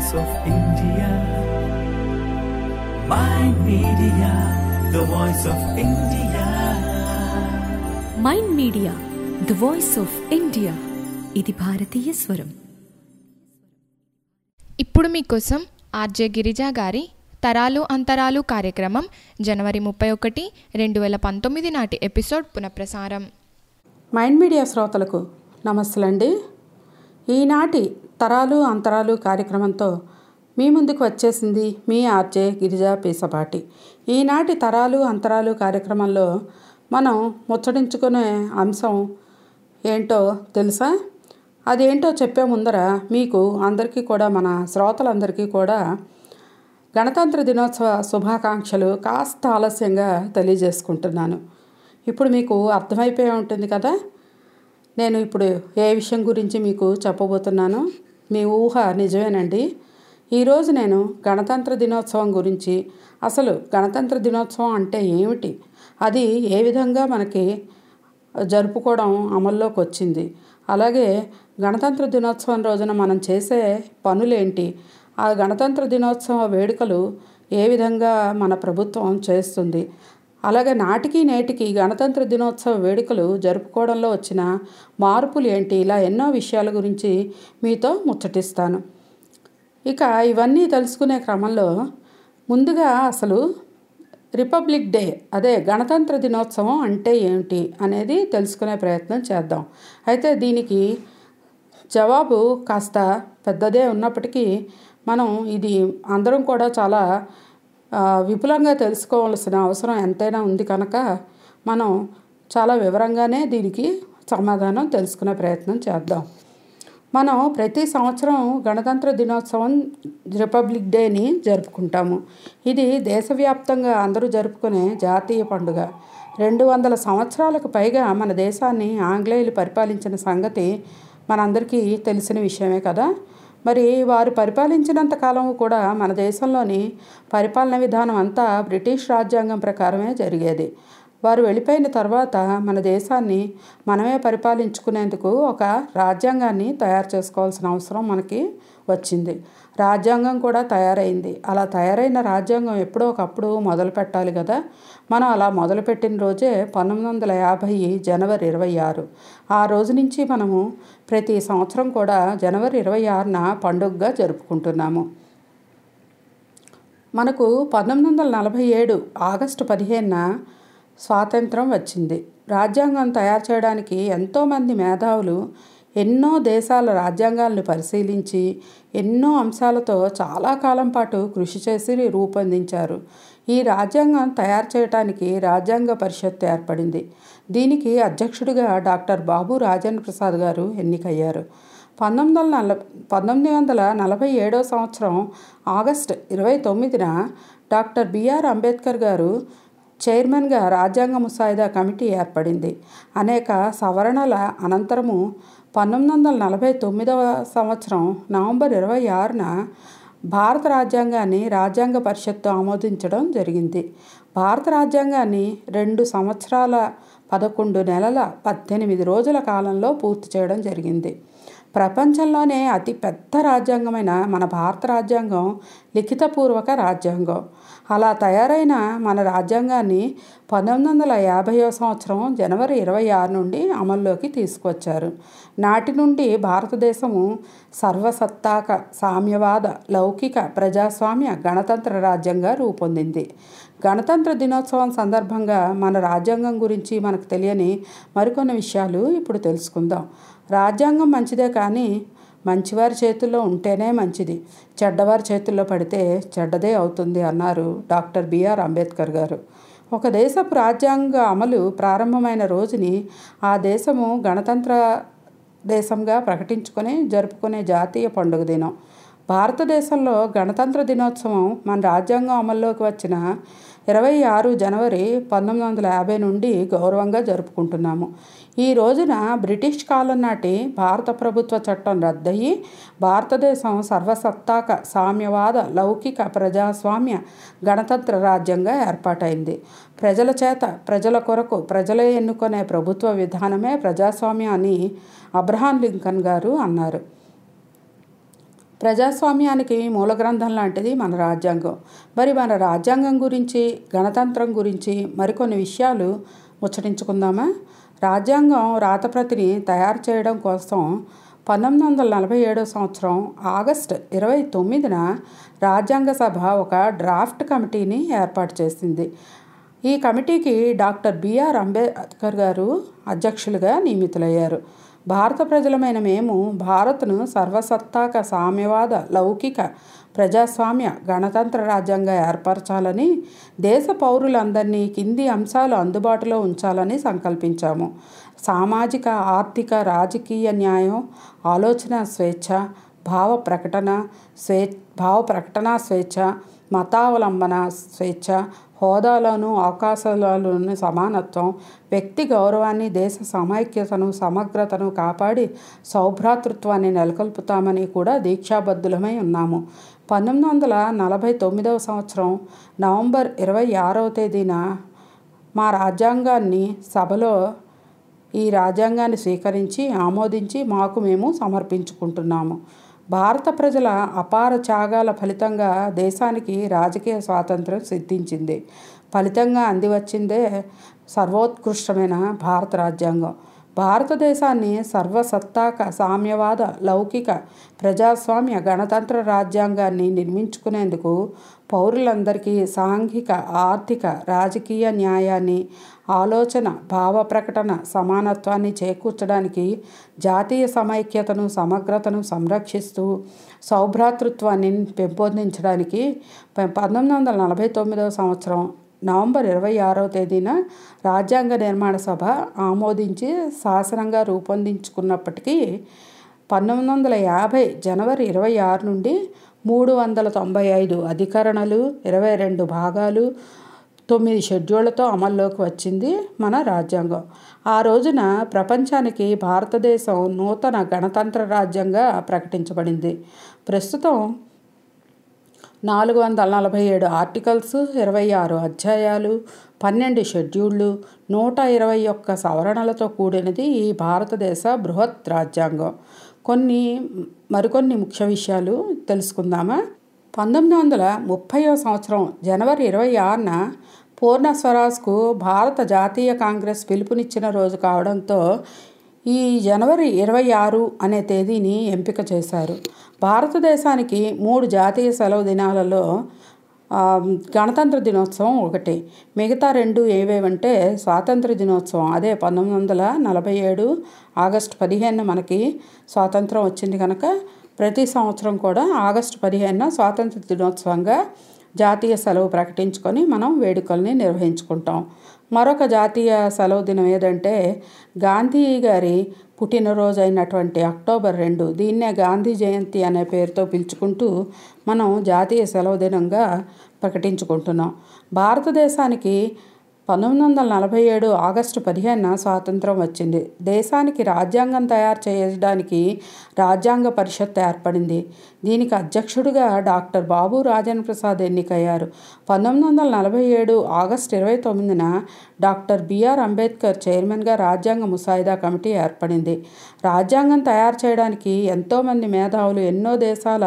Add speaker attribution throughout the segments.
Speaker 1: voice of India. My media, the voice of India.
Speaker 2: Mind media the voice of India ఇది భారతీయ స్వరం
Speaker 3: ఇప్పుడు మీకోసం ఆర్జే గిరిజా గారి తరాలు అంతరాలు కార్యక్రమం జనవరి ముప్పై ఒకటి రెండు వేల పంతొమ్మిది నాటి ఎపిసోడ్ పునఃప్రసారం
Speaker 4: మైండ్ మీడియా శ్రోతలకు నమస్తులండి ఈనాటి తరాలు అంతరాలు కార్యక్రమంతో మీ ముందుకు వచ్చేసింది మీ ఆర్జే గిరిజా పీసపాటి ఈనాటి తరాలు అంతరాలు కార్యక్రమంలో మనం ముచ్చటించుకునే అంశం ఏంటో తెలుసా అదేంటో చెప్పే ముందర మీకు అందరికీ కూడా మన శ్రోతలందరికీ కూడా గణతంత్ర దినోత్సవ శుభాకాంక్షలు కాస్త ఆలస్యంగా తెలియజేసుకుంటున్నాను ఇప్పుడు మీకు అర్థమైపోయి ఉంటుంది కదా నేను ఇప్పుడు ఏ విషయం గురించి మీకు చెప్పబోతున్నాను మీ ఊహ నిజమేనండి ఈరోజు నేను గణతంత్ర దినోత్సవం గురించి అసలు గణతంత్ర దినోత్సవం అంటే ఏమిటి అది ఏ విధంగా మనకి జరుపుకోవడం అమల్లోకి వచ్చింది అలాగే గణతంత్ర దినోత్సవం రోజున మనం చేసే పనులేంటి ఆ గణతంత్ర దినోత్సవ వేడుకలు ఏ విధంగా మన ప్రభుత్వం చేస్తుంది అలాగే నాటికి నేటికి గణతంత్ర దినోత్సవ వేడుకలు జరుపుకోవడంలో వచ్చిన మార్పులు ఏంటి ఇలా ఎన్నో విషయాల గురించి మీతో ముచ్చటిస్తాను ఇక ఇవన్నీ తెలుసుకునే క్రమంలో ముందుగా అసలు రిపబ్లిక్ డే అదే గణతంత్ర దినోత్సవం అంటే ఏమిటి అనేది తెలుసుకునే ప్రయత్నం చేద్దాం అయితే దీనికి జవాబు కాస్త పెద్దదే ఉన్నప్పటికీ మనం ఇది అందరం కూడా చాలా ఆ, విపులంగా తెలుసుకోవాల్సిన అవసరం ఎంతైనా ఉంది కనుక మనం చాలా వివరంగానే దీనికి సమాధానం తెలుసుకునే ప్రయత్నం చేద్దాం మనం ప్రతి సంవత్సరం గణతంత్ర దినోత్సవం రిపబ్లిక్ డేని జరుపుకుంటాము ఇది దేశవ్యాప్తంగా అందరూ జరుపుకునే జాతీయ పండుగ రెండు వందల సంవత్సరాలకు పైగా మన దేశాన్ని ఆంగ్లేయులు పరిపాలించిన సంగతి మనందరికీ తెలిసిన విషయమే కదా మరి వారు పరిపాలించినంత కాలం కూడా మన దేశంలోని పరిపాలన విధానం అంతా బ్రిటిష్ రాజ్యాంగం ప్రకారమే జరిగేది వారు వెళ్ళిపోయిన తర్వాత మన దేశాన్ని మనమే పరిపాలించుకునేందుకు ఒక రాజ్యాంగాన్ని తయారు చేసుకోవాల్సిన అవసరం మనకి వచ్చింది రాజ్యాంగం కూడా తయారైంది అలా తయారైన రాజ్యాంగం ఎప్పుడో ఒకప్పుడు మొదలు పెట్టాలి కదా మనం అలా మొదలుపెట్టిన రోజే పంతొమ్మిది వందల యాభై జనవరి ఇరవై ఆరు ఆ రోజు నుంచి మనము ప్రతి సంవత్సరం కూడా జనవరి ఇరవై ఆరున పండుగగా జరుపుకుంటున్నాము మనకు పంతొమ్మిది వందల నలభై ఏడు ఆగస్టు పదిహేనున స్వాతంత్రం వచ్చింది రాజ్యాంగం తయారు చేయడానికి ఎంతోమంది మేధావులు ఎన్నో దేశాల రాజ్యాంగాలను పరిశీలించి ఎన్నో అంశాలతో చాలా కాలం పాటు కృషి చేసి రూపొందించారు ఈ రాజ్యాంగం తయారు చేయడానికి రాజ్యాంగ పరిషత్ ఏర్పడింది దీనికి అధ్యక్షుడిగా డాక్టర్ బాబు రాజేంద్ర ప్రసాద్ గారు ఎన్నికయ్యారు పంతొమ్మిది వందల నల పంతొమ్మిది వందల నలభై ఏడో సంవత్సరం ఆగస్ట్ ఇరవై తొమ్మిదిన డాక్టర్ బిఆర్ అంబేద్కర్ గారు చైర్మన్గా రాజ్యాంగ ముసాయిదా కమిటీ ఏర్పడింది అనేక సవరణల అనంతరము పంతొమ్మిది వందల నలభై తొమ్మిదవ సంవత్సరం నవంబర్ ఇరవై ఆరున భారత రాజ్యాంగాన్ని రాజ్యాంగ పరిషత్తు ఆమోదించడం జరిగింది భారత రాజ్యాంగాన్ని రెండు సంవత్సరాల పదకొండు నెలల పద్దెనిమిది రోజుల కాలంలో పూర్తి చేయడం జరిగింది ప్రపంచంలోనే అతి పెద్ద రాజ్యాంగమైన మన భారత రాజ్యాంగం లిఖితపూర్వక రాజ్యాంగం అలా తయారైన మన రాజ్యాంగాన్ని పంతొమ్మిది వందల యాభైవ సంవత్సరం జనవరి ఇరవై ఆరు నుండి అమల్లోకి తీసుకొచ్చారు నాటి నుండి భారతదేశము సర్వసత్తాక సామ్యవాద లౌకిక ప్రజాస్వామ్య గణతంత్ర రాజ్యంగా రూపొందింంది గణతంత్ర దినోత్సవం సందర్భంగా మన రాజ్యాంగం గురించి మనకు తెలియని మరికొన్ని విషయాలు ఇప్పుడు తెలుసుకుందాం రాజ్యాంగం మంచిదే కానీ మంచివారి చేతుల్లో ఉంటేనే మంచిది చెడ్డవారి చేతుల్లో పడితే చెడ్డదే అవుతుంది అన్నారు డాక్టర్ బిఆర్ అంబేద్కర్ గారు ఒక దేశపు రాజ్యాంగ అమలు ప్రారంభమైన రోజుని ఆ దేశము గణతంత్ర దేశంగా ప్రకటించుకొని జరుపుకునే జాతీయ పండుగ దినం భారతదేశంలో గణతంత్ర దినోత్సవం మన రాజ్యాంగం అమల్లోకి వచ్చిన ఇరవై ఆరు జనవరి పంతొమ్మిది వందల యాభై నుండి గౌరవంగా జరుపుకుంటున్నాము ఈ రోజున బ్రిటిష్ కాలం నాటి భారత ప్రభుత్వ చట్టం రద్దయి భారతదేశం సర్వసత్తాక సామ్యవాద లౌకిక ప్రజాస్వామ్య గణతంత్ర రాజ్యంగా ఏర్పాటైంది ప్రజల చేత ప్రజల కొరకు ప్రజలే ఎన్నుకునే ప్రభుత్వ విధానమే ప్రజాస్వామ్యం అని అబ్రహాం లింకన్ గారు అన్నారు ప్రజాస్వామ్యానికి మూల గ్రంథం లాంటిది మన రాజ్యాంగం మరి మన రాజ్యాంగం గురించి గణతంత్రం గురించి మరికొన్ని విషయాలు ముచ్చటించుకుందామా రాజ్యాంగం రాతప్రతిని తయారు చేయడం కోసం పంతొమ్మిది వందల నలభై ఏడో సంవత్సరం ఆగస్ట్ ఇరవై తొమ్మిదిన రాజ్యాంగ సభ ఒక డ్రాఫ్ట్ కమిటీని ఏర్పాటు చేసింది ఈ కమిటీకి డాక్టర్ బిఆర్ అంబేద్కర్ గారు అధ్యక్షులుగా నియమితులయ్యారు భారత ప్రజలమైన మేము భారత్ను సర్వసత్తాక సామ్యవాద లౌకిక ప్రజాస్వామ్య గణతంత్ర రాజ్యంగా ఏర్పరచాలని దేశ పౌరులందరినీ కింది అంశాలు అందుబాటులో ఉంచాలని సంకల్పించాము సామాజిక ఆర్థిక రాజకీయ న్యాయం ఆలోచన స్వేచ్ఛ భావ ప్రకటన స్వే భావ ప్రకటన స్వేచ్ఛ మతావలంబన స్వేచ్ఛ హోదాలోను అవకాశాలలోను సమానత్వం వ్యక్తి గౌరవాన్ని దేశ సమైక్యతను సమగ్రతను కాపాడి సౌభ్రాతృత్వాన్ని నెలకొల్పుతామని కూడా దీక్షాబద్ధులమై ఉన్నాము పంతొమ్మిది వందల నలభై తొమ్మిదవ సంవత్సరం నవంబర్ ఇరవై ఆరవ తేదీన మా రాజ్యాంగాన్ని సభలో ఈ రాజ్యాంగాన్ని స్వీకరించి ఆమోదించి మాకు మేము సమర్పించుకుంటున్నాము భారత ప్రజల అపార త్యాగాల ఫలితంగా దేశానికి రాజకీయ స్వాతంత్రం సిద్ధించింది ఫలితంగా అందివచ్చిందే సర్వోత్కృష్టమైన భారత రాజ్యాంగం భారతదేశాన్ని సర్వసత్తాక సామ్యవాద లౌకిక ప్రజాస్వామ్య గణతంత్ర రాజ్యాంగాన్ని నిర్మించుకునేందుకు పౌరులందరికీ సాంఘిక ఆర్థిక రాజకీయ న్యాయాన్ని ఆలోచన భావ ప్రకటన సమానత్వాన్ని చేకూర్చడానికి జాతీయ సమైక్యతను సమగ్రతను సంరక్షిస్తూ సౌభ్రాతృత్వాన్ని పెంపొందించడానికి పంతొమ్మిది వందల నలభై తొమ్మిదవ సంవత్సరం నవంబర్ ఇరవై ఆరవ తేదీన రాజ్యాంగ నిర్మాణ సభ ఆమోదించి శాసనంగా రూపొందించుకున్నప్పటికీ పంతొమ్మిది వందల యాభై జనవరి ఇరవై ఆరు నుండి మూడు వందల తొంభై ఐదు అధికరణలు ఇరవై రెండు భాగాలు తొమ్మిది షెడ్యూళ్లతో అమల్లోకి వచ్చింది మన రాజ్యాంగం ఆ రోజున ప్రపంచానికి భారతదేశం నూతన గణతంత్ర రాజ్యంగా ప్రకటించబడింది ప్రస్తుతం నాలుగు వందల నలభై ఏడు ఆర్టికల్స్ ఇరవై ఆరు అధ్యాయాలు పన్నెండు షెడ్యూళ్ళు నూట ఇరవై ఒక్క సవరణలతో కూడినది ఈ భారతదేశ బృహత్ రాజ్యాంగం కొన్ని మరికొన్ని ముఖ్య విషయాలు తెలుసుకుందామా పంతొమ్మిది వందల ముప్పైవ సంవత్సరం జనవరి ఇరవై ఆరున పూర్ణ స్వరాజ్కు భారత జాతీయ కాంగ్రెస్ పిలుపునిచ్చిన రోజు కావడంతో ఈ జనవరి ఇరవై ఆరు అనే తేదీని ఎంపిక చేశారు భారతదేశానికి మూడు జాతీయ సెలవు దినాలలో గణతంత్ర దినోత్సవం ఒకటి మిగతా రెండు ఏవేవంటే స్వాతంత్ర దినోత్సవం అదే పంతొమ్మిది వందల నలభై ఏడు ఆగస్టు పదిహేను మనకి స్వాతంత్రం వచ్చింది కనుక ప్రతి సంవత్సరం కూడా ఆగస్టు పదిహేనున స్వాతంత్ర దినోత్సవంగా జాతీయ సెలవు ప్రకటించుకొని మనం వేడుకల్ని నిర్వహించుకుంటాం మరొక జాతీయ సెలవు దినం ఏదంటే గాంధీ గారి పుట్టినరోజు అయినటువంటి అక్టోబర్ రెండు దీన్నే గాంధీ జయంతి అనే పేరుతో పిలుచుకుంటూ మనం జాతీయ సెలవు దినంగా ప్రకటించుకుంటున్నాం భారతదేశానికి పంతొమ్మిది వందల నలభై ఏడు ఆగస్టు పదిహేనున స్వాతంత్రం వచ్చింది దేశానికి రాజ్యాంగం తయారు చేయడానికి రాజ్యాంగ పరిషత్ ఏర్పడింది దీనికి అధ్యక్షుడిగా డాక్టర్ బాబు రాజేంద్ర ప్రసాద్ ఎన్నికయ్యారు పంతొమ్మిది వందల నలభై ఏడు ఆగస్టు ఇరవై తొమ్మిదిన డాక్టర్ బిఆర్ అంబేద్కర్ చైర్మన్గా రాజ్యాంగ ముసాయిదా కమిటీ ఏర్పడింది రాజ్యాంగం తయారు చేయడానికి ఎంతోమంది మేధావులు ఎన్నో దేశాల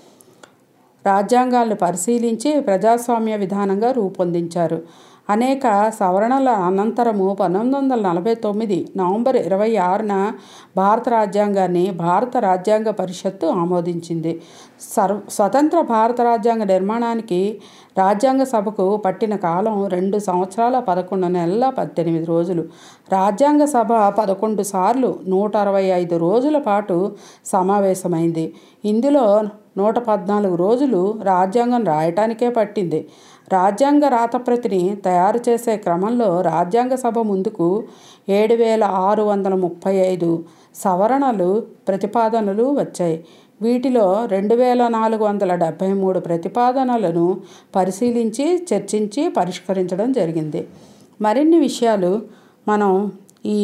Speaker 4: రాజ్యాంగాలను పరిశీలించి ప్రజాస్వామ్య విధానంగా రూపొందించారు అనేక సవరణల అనంతరము పంతొమ్మిది వందల నలభై తొమ్మిది నవంబర్ ఇరవై ఆరున భారత రాజ్యాంగాన్ని భారత రాజ్యాంగ పరిషత్తు ఆమోదించింది సర్వ స్వతంత్ర భారత రాజ్యాంగ నిర్మాణానికి రాజ్యాంగ సభకు పట్టిన కాలం రెండు సంవత్సరాల పదకొండు నెలల పద్దెనిమిది రోజులు రాజ్యాంగ సభ పదకొండు సార్లు నూట అరవై ఐదు రోజుల పాటు సమావేశమైంది ఇందులో నూట పద్నాలుగు రోజులు రాజ్యాంగం రాయటానికే పట్టింది రాజ్యాంగ రాతప్రతిని తయారు చేసే క్రమంలో రాజ్యాంగ సభ ముందుకు ఏడు వేల ఆరు వందల ముప్పై ఐదు సవరణలు ప్రతిపాదనలు వచ్చాయి వీటిలో రెండు వేల నాలుగు వందల డెబ్భై మూడు ప్రతిపాదనలను పరిశీలించి చర్చించి పరిష్కరించడం జరిగింది మరిన్ని విషయాలు మనం ఈ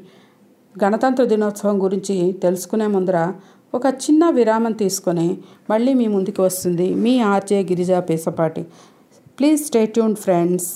Speaker 4: గణతంత్ర దినోత్సవం గురించి తెలుసుకునే ముందర ఒక చిన్న విరామం తీసుకొని మళ్ళీ మీ ముందుకు వస్తుంది మీ RJ Girija Pesapati please stay tuned friends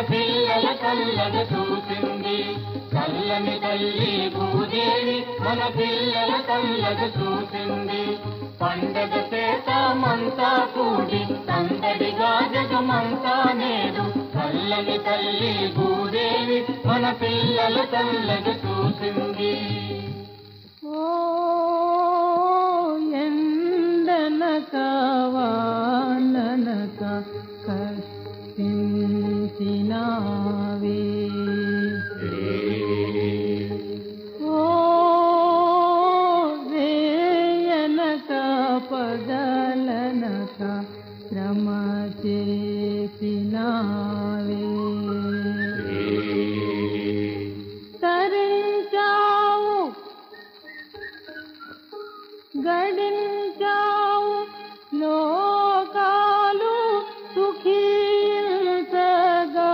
Speaker 5: పిల్లల కళ్ళగ చూసింది చల్లని తల్లి భూదేవి మన పిల్లల కళ్ళగ చూసింది పండగ చేతామంతా కూడి సందడిగా జగమంతా నేడు చల్లని తల్లి భూదేవి మన పిల్లల కళ్ళగ చూసింది
Speaker 6: ఓ ఎండనక వాననక కష్టించినావే ఓ వేయనక పగలనక శ్రమ చేసినావే తరించావు గడించావు లోకాలు సుఖీంతగా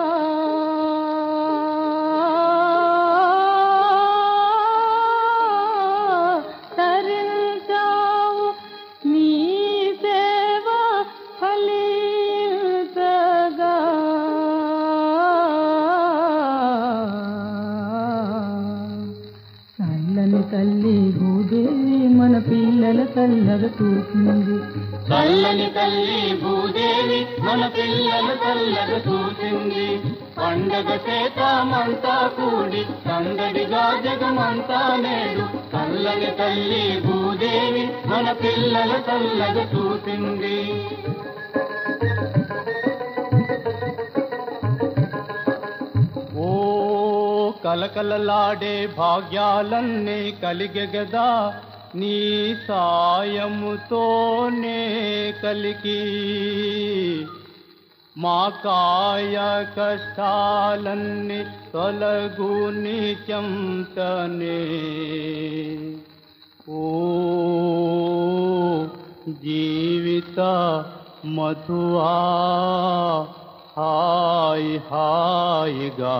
Speaker 6: తరించావు నీ సేవ ఫలింతగా చల్లని తల్లి భూదేవి మన పిల్లల చల్లగా చూసింది
Speaker 5: చల్లని తల్లి భూదేవి మన పిల్లల చల్లగ చూసింది పండగ చేతామంతా కూడి సందడిగా జగమంతా నేడు చల్లని తల్లి భూదేవి మన పిల్లల చల్లగ చూసింది ఓ కలకలలాడే భాగ్యాలన్నీ కలిగెగదా నీ సాయముతోనే కలికి మా కాయ కష్టాలన్నీ తొలగు నీచంతనే ఓ జీవిత మధువా హాయ్ హాయిగా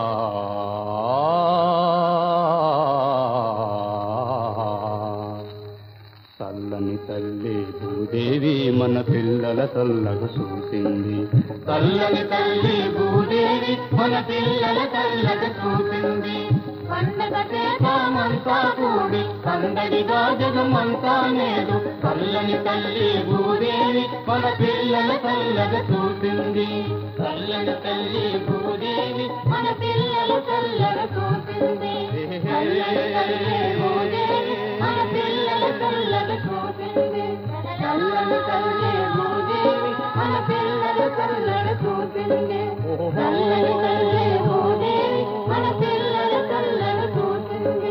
Speaker 5: చల్లని తల్లి భూదేవి మన పిల్లల చల్లగ చూసింది చల్లని తల్లి భూదేవి మన పిల్లల చల్లగ చూసింది పండగ చేతామంతా కూడి సందడిగా జగమంతా నేడు చల్లని తల్లి భూదేవి మన పిల్లల చల్లగ చూసింది చల్లని తల్లి భూదేవి మన పిల్లల చల్లగ చూసింది చల్లని తల్లి భూదేవి మన పిల్లల చల్లగ చూసింది చల్లని తల్లి భూదేవి మన పిల్లల చల్లగ చూసింది చల్లని తల్లి భూదేవి మన పిల్లల చల్లగ చూసింది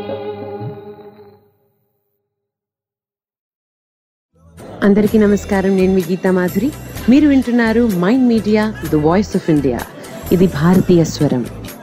Speaker 7: అందరికీ నమస్కారం నేను మీ గీతా మాధురి మీరు వింటున్నారు mind media the voice of India ఇది భారతీయ స్వరం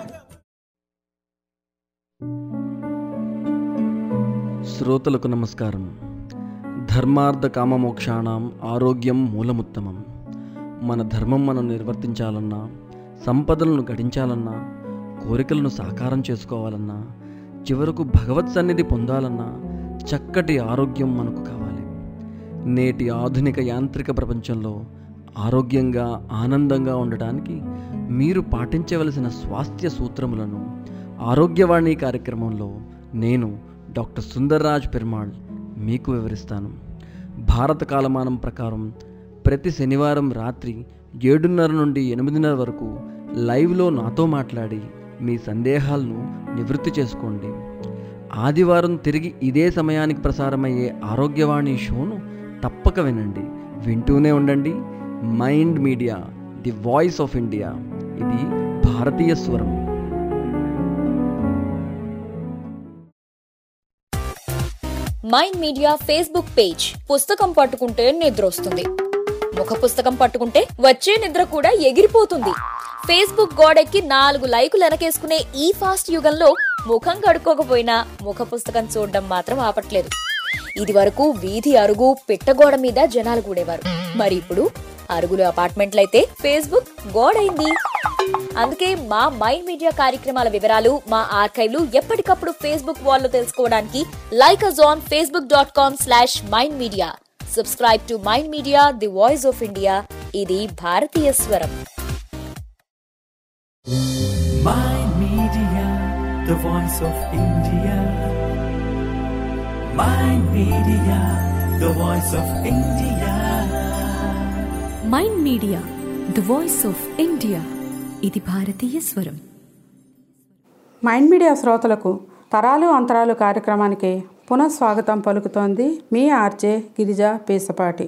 Speaker 8: శ్రోతలకు నమస్కారం ధర్మార్థ కామమోక్షాణం ఆరోగ్యం మూలముత్తమం మన ధర్మం మనం నిర్వర్తించాలన్నా సంపదలను గడించాలన్నా కోరికలను సాకారం చేసుకోవాలన్నా చివరకు భగవత్ సన్నిధి పొందాలన్నా చక్కటి ఆరోగ్యం మనకు కావాలి నేటి ఆధునిక యాంత్రిక ప్రపంచంలో ఆరోగ్యంగా ఆనందంగా ఉండటానికి మీరు పాటించవలసిన స్వాస్థ్య సూత్రములను ఆరోగ్యవాణి కార్యక్రమంలో నేను డాక్టర్ సుందర్రాజ్ పెరుమాళ్ మీకు వివరిస్తాను భారత కాలమానం ప్రకారం ప్రతి శనివారం రాత్రి ఏడున్నర నుండి ఎనిమిదిన్నర వరకు లైవ్లో నాతో మాట్లాడి మీ సందేహాలను నివృత్తి చేసుకోండి ఆదివారం తిరిగి ఇదే సమయానికి ప్రసారమయ్యే ఆరోగ్యవాణి షోను తప్పక వినండి వింటూనే ఉండండి mind media the voice of India ఇది భారతీయ స్వరం
Speaker 9: మైండ్ మీడియా ఫేస్బుక్ పేజ్ పుస్తకం పట్టుకుంటే నిద్ర వస్తుంది ముఖ పుస్తకం పట్టుకుంటే వచ్చే నిద్ర కూడా ఎగిరిపోతుంది ఫేస్బుక్ గోడెక్కి నాలుగు లైకులు వెనకేసుకునే ఈ ఫాస్ట్ యుగంలో ముఖం కడుక్కోకపోయినా ముఖ పుస్తకం చూడడం మాత్రం ఆపట్లేదు ఇది వరకు వీధి అరుగు పిట్టగోడ మీద జనాలు కూడేవారు మరి ఇప్పుడు అరుగులు అపార్ట్మెంట్లయితే ఫేస్బుక్ గోడైంది అందుకే మా మైండ్ మీడియా కార్యక్రమాల వివరాలు మా ఆర్కైవ్లు ఎప్పటికప్పుడు ఫేస్బుక్ వాల్లో తెలుసుకోవడానికి like us on Facebook dot com slash mind media subscribe to mind media the voice of India ఇది భారతీయ స్వరం
Speaker 1: My Media, the voice of India. My Media, the voice of India.
Speaker 2: Mind media the voice of India ఇది భారతీయ స్వరం
Speaker 4: Mind media శ్రోతలకు తరాలు అంతరాలు కార్యక్రమానికి పునఃస్వాగతం పలుకుతోంది మీ ఆర్జే గిరిజ పీసపాటి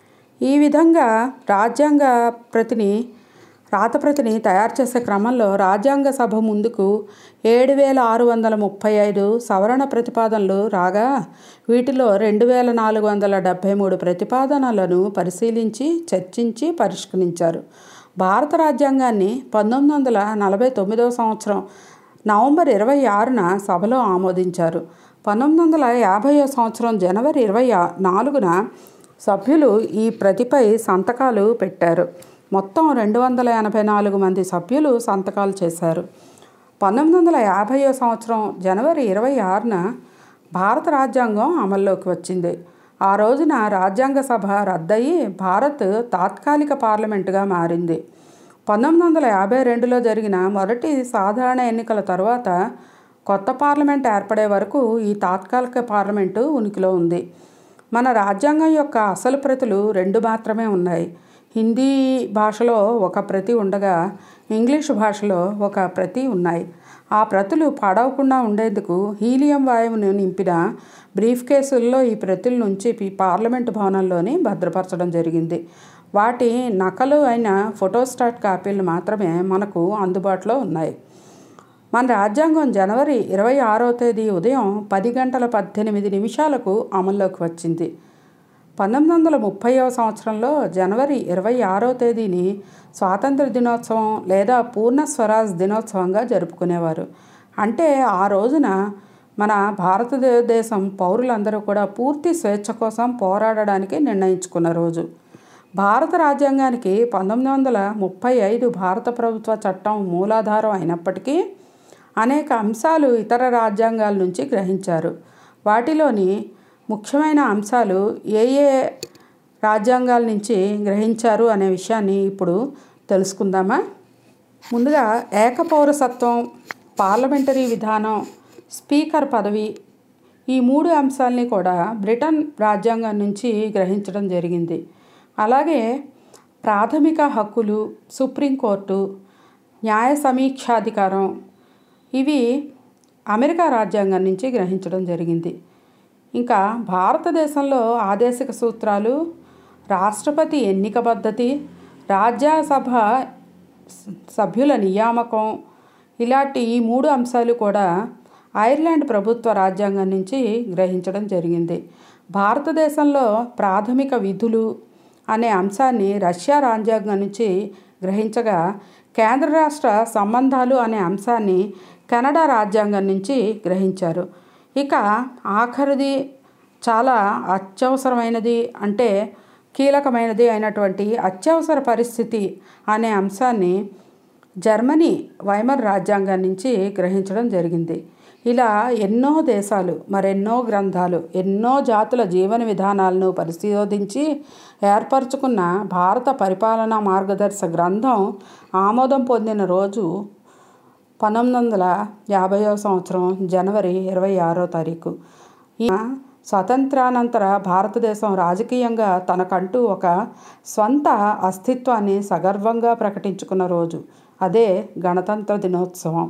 Speaker 4: ఈ విధంగా రాజ్యాంగ ప్రతిని రాతప్రతిని తయారు చేసే క్రమంలో రాజ్యాంగ సభ ముందుకు ఏడు వేల ఆరు వందల ముప్పై ఐదు సవరణ ప్రతిపాదనలు రాగా వీటిలో రెండు వేల నాలుగు వందల డెబ్భై మూడు ప్రతిపాదనలను పరిశీలించి చర్చించి పరిష్కరించారు భారత రాజ్యాంగాన్ని పంతొమ్మిది వందల నలభై తొమ్మిదవ సంవత్సరం నవంబర్ ఇరవై ఆరున సభలో ఆమోదించారు పంతొమ్మిది వందల యాభైవ సంవత్సరం జనవరి ఇరవై ఆ- నాలుగున సభ్యులు ఈ ప్రతిపై సంతకాలు పెట్టారు మొత్తం రెండు వందల ఎనభై నాలుగు మంది సభ్యులు సంతకాలు చేశారు పంతొమ్మిది వందల యాభైవ సంవత్సరం జనవరి ఇరవై ఆరున భారత రాజ్యాంగం అమల్లోకి వచ్చింది ఆ రోజున రాజ్యాంగ సభ రద్దయి భారత్ తాత్కాలిక పార్లమెంటుగా మారింది పంతొమ్మిది వందల యాభై రెండులో జరిగిన మొదటి సాధారణ ఎన్నికల తర్వాత కొత్త పార్లమెంట్ ఏర్పడే వరకు ఈ తాత్కాలిక పార్లమెంటు ఉనికిలో ఉంది మన రాజ్యాంగం యొక్క అసలు ప్రతులు రెండు మాత్రమే ఉన్నాయి హిందీ భాషలో ఒక ప్రతి ఉండగా ఇంగ్లీషు భాషలో ఒక ప్రతి ఉన్నాయి ఆ ప్రతులు పాడవకుండా ఉండేందుకు హీలియం వాయువును నింపిన బ్రీఫ్ కేసుల్లో ఈ ప్రతుల నుంచి పి- పార్లమెంటు భవనంలోని భద్రపరచడం జరిగింది వాటి నకలు అయిన ఫోటోస్టాట్ కాపీలు మాత్రమే మనకు అందుబాటులో ఉన్నాయి మన రాజ్యాంగం జనవరి ఇరవై ఆరో తేదీ ఉదయం పది గంటల పద్దెనిమిది నిమిషాలకు అమల్లోకి వచ్చింది పంతొమ్మిది వందల ముప్పైవ సంవత్సరంలో జనవరి ఇరవై ఆరో తేదీని స్వాతంత్ర దినోత్సవం లేదా పూర్ణ స్వరాజ్ దినోత్సవంగా జరుపుకునేవారు అంటే ఆ రోజున మన భారతదేశం పౌరులందరూ కూడా పూర్తి స్వేచ్ఛ కోసం పోరాడడానికి నిర్ణయించుకున్న రోజు భారత రాజ్యాంగానికి పంతొమ్మిది వందల ముప్పై ఐదు భారత ప్రభుత్వ చట్టం మూలాధారం అయినప్పటికీ అనేక అంశాలు ఇతర రాజ్యాంగాల నుంచి గ్రహించారు వాటిలోని ముఖ్యమైన అంశాలు ఏ ఏ రాజ్యాంగాల నుంచి గ్రహించారు అనే విషయాన్ని ఇప్పుడు తెలుసుకుందామా ముందుగా ఏకపౌరసత్వం పార్లమెంటరీ విధానం స్పీకర్ పదవి ఈ మూడు అంశాలని కూడా బ్రిటన్ రాజ్యాంగం నుంచి గ్రహించడం జరిగింది అలాగే ప్రాథమిక హక్కులు సుప్రీంకోర్టు న్యాయ సమీక్షాధికారం ఇవి అమెరికా రాజ్యాంగం నుంచి గ్రహించడం జరిగింది ఇంకా భారతదేశంలో ఆదేశిక సూత్రాలు రాష్ట్రపతి ఎన్నిక పద్ధతి రాజ్యసభ సభ్యుల నియామకం ఇలాంటి ఈ మూడు అంశాలు కూడా ఐర్లాండ్ ప్రభుత్వ రాజ్యాంగం నుంచి గ్రహించడం జరిగింది భారతదేశంలో ప్రాథమిక విధులు అనే అంశాన్ని రష్యా రాజ్యాంగం నుంచి గ్రహించగా కేంద్ర రాష్ట్ర సంబంధాలు అనే అంశాన్ని కెనడా రాజ్యాంగం నుంచి గ్రహించారు ఇక ఆఖరిది చాలా అత్యవసరమైనది అంటే కీలకమైనది అయినటువంటి అత్యవసర పరిస్థితి అనే అంశాన్ని జర్మనీ వైమర్ రాజ్యాంగం నుంచి గ్రహించడం జరిగింది ఇలా ఎన్నో దేశాలు మరెన్నో గ్రంథాలు ఎన్నో జాతుల జీవన విధానాలను పరిశోధించి ఏర్పరచుకున్న భారత పరిపాలనా మార్గదర్శక గ్రంథం ఆమోదం పొందిన రోజు పంతొమ్మిది వందల యాభైవ సంవత్సరం జనవరి ఇరవై ఆరో తారీఖు ఈ స్వతంత్రానంతర భారతదేశం రాజకీయంగా తనకంటూ ఒక స్వంత అస్తిత్వాన్ని సగర్వంగా ప్రకటించుకున్న రోజు అదే గణతంత్ర దినోత్సవం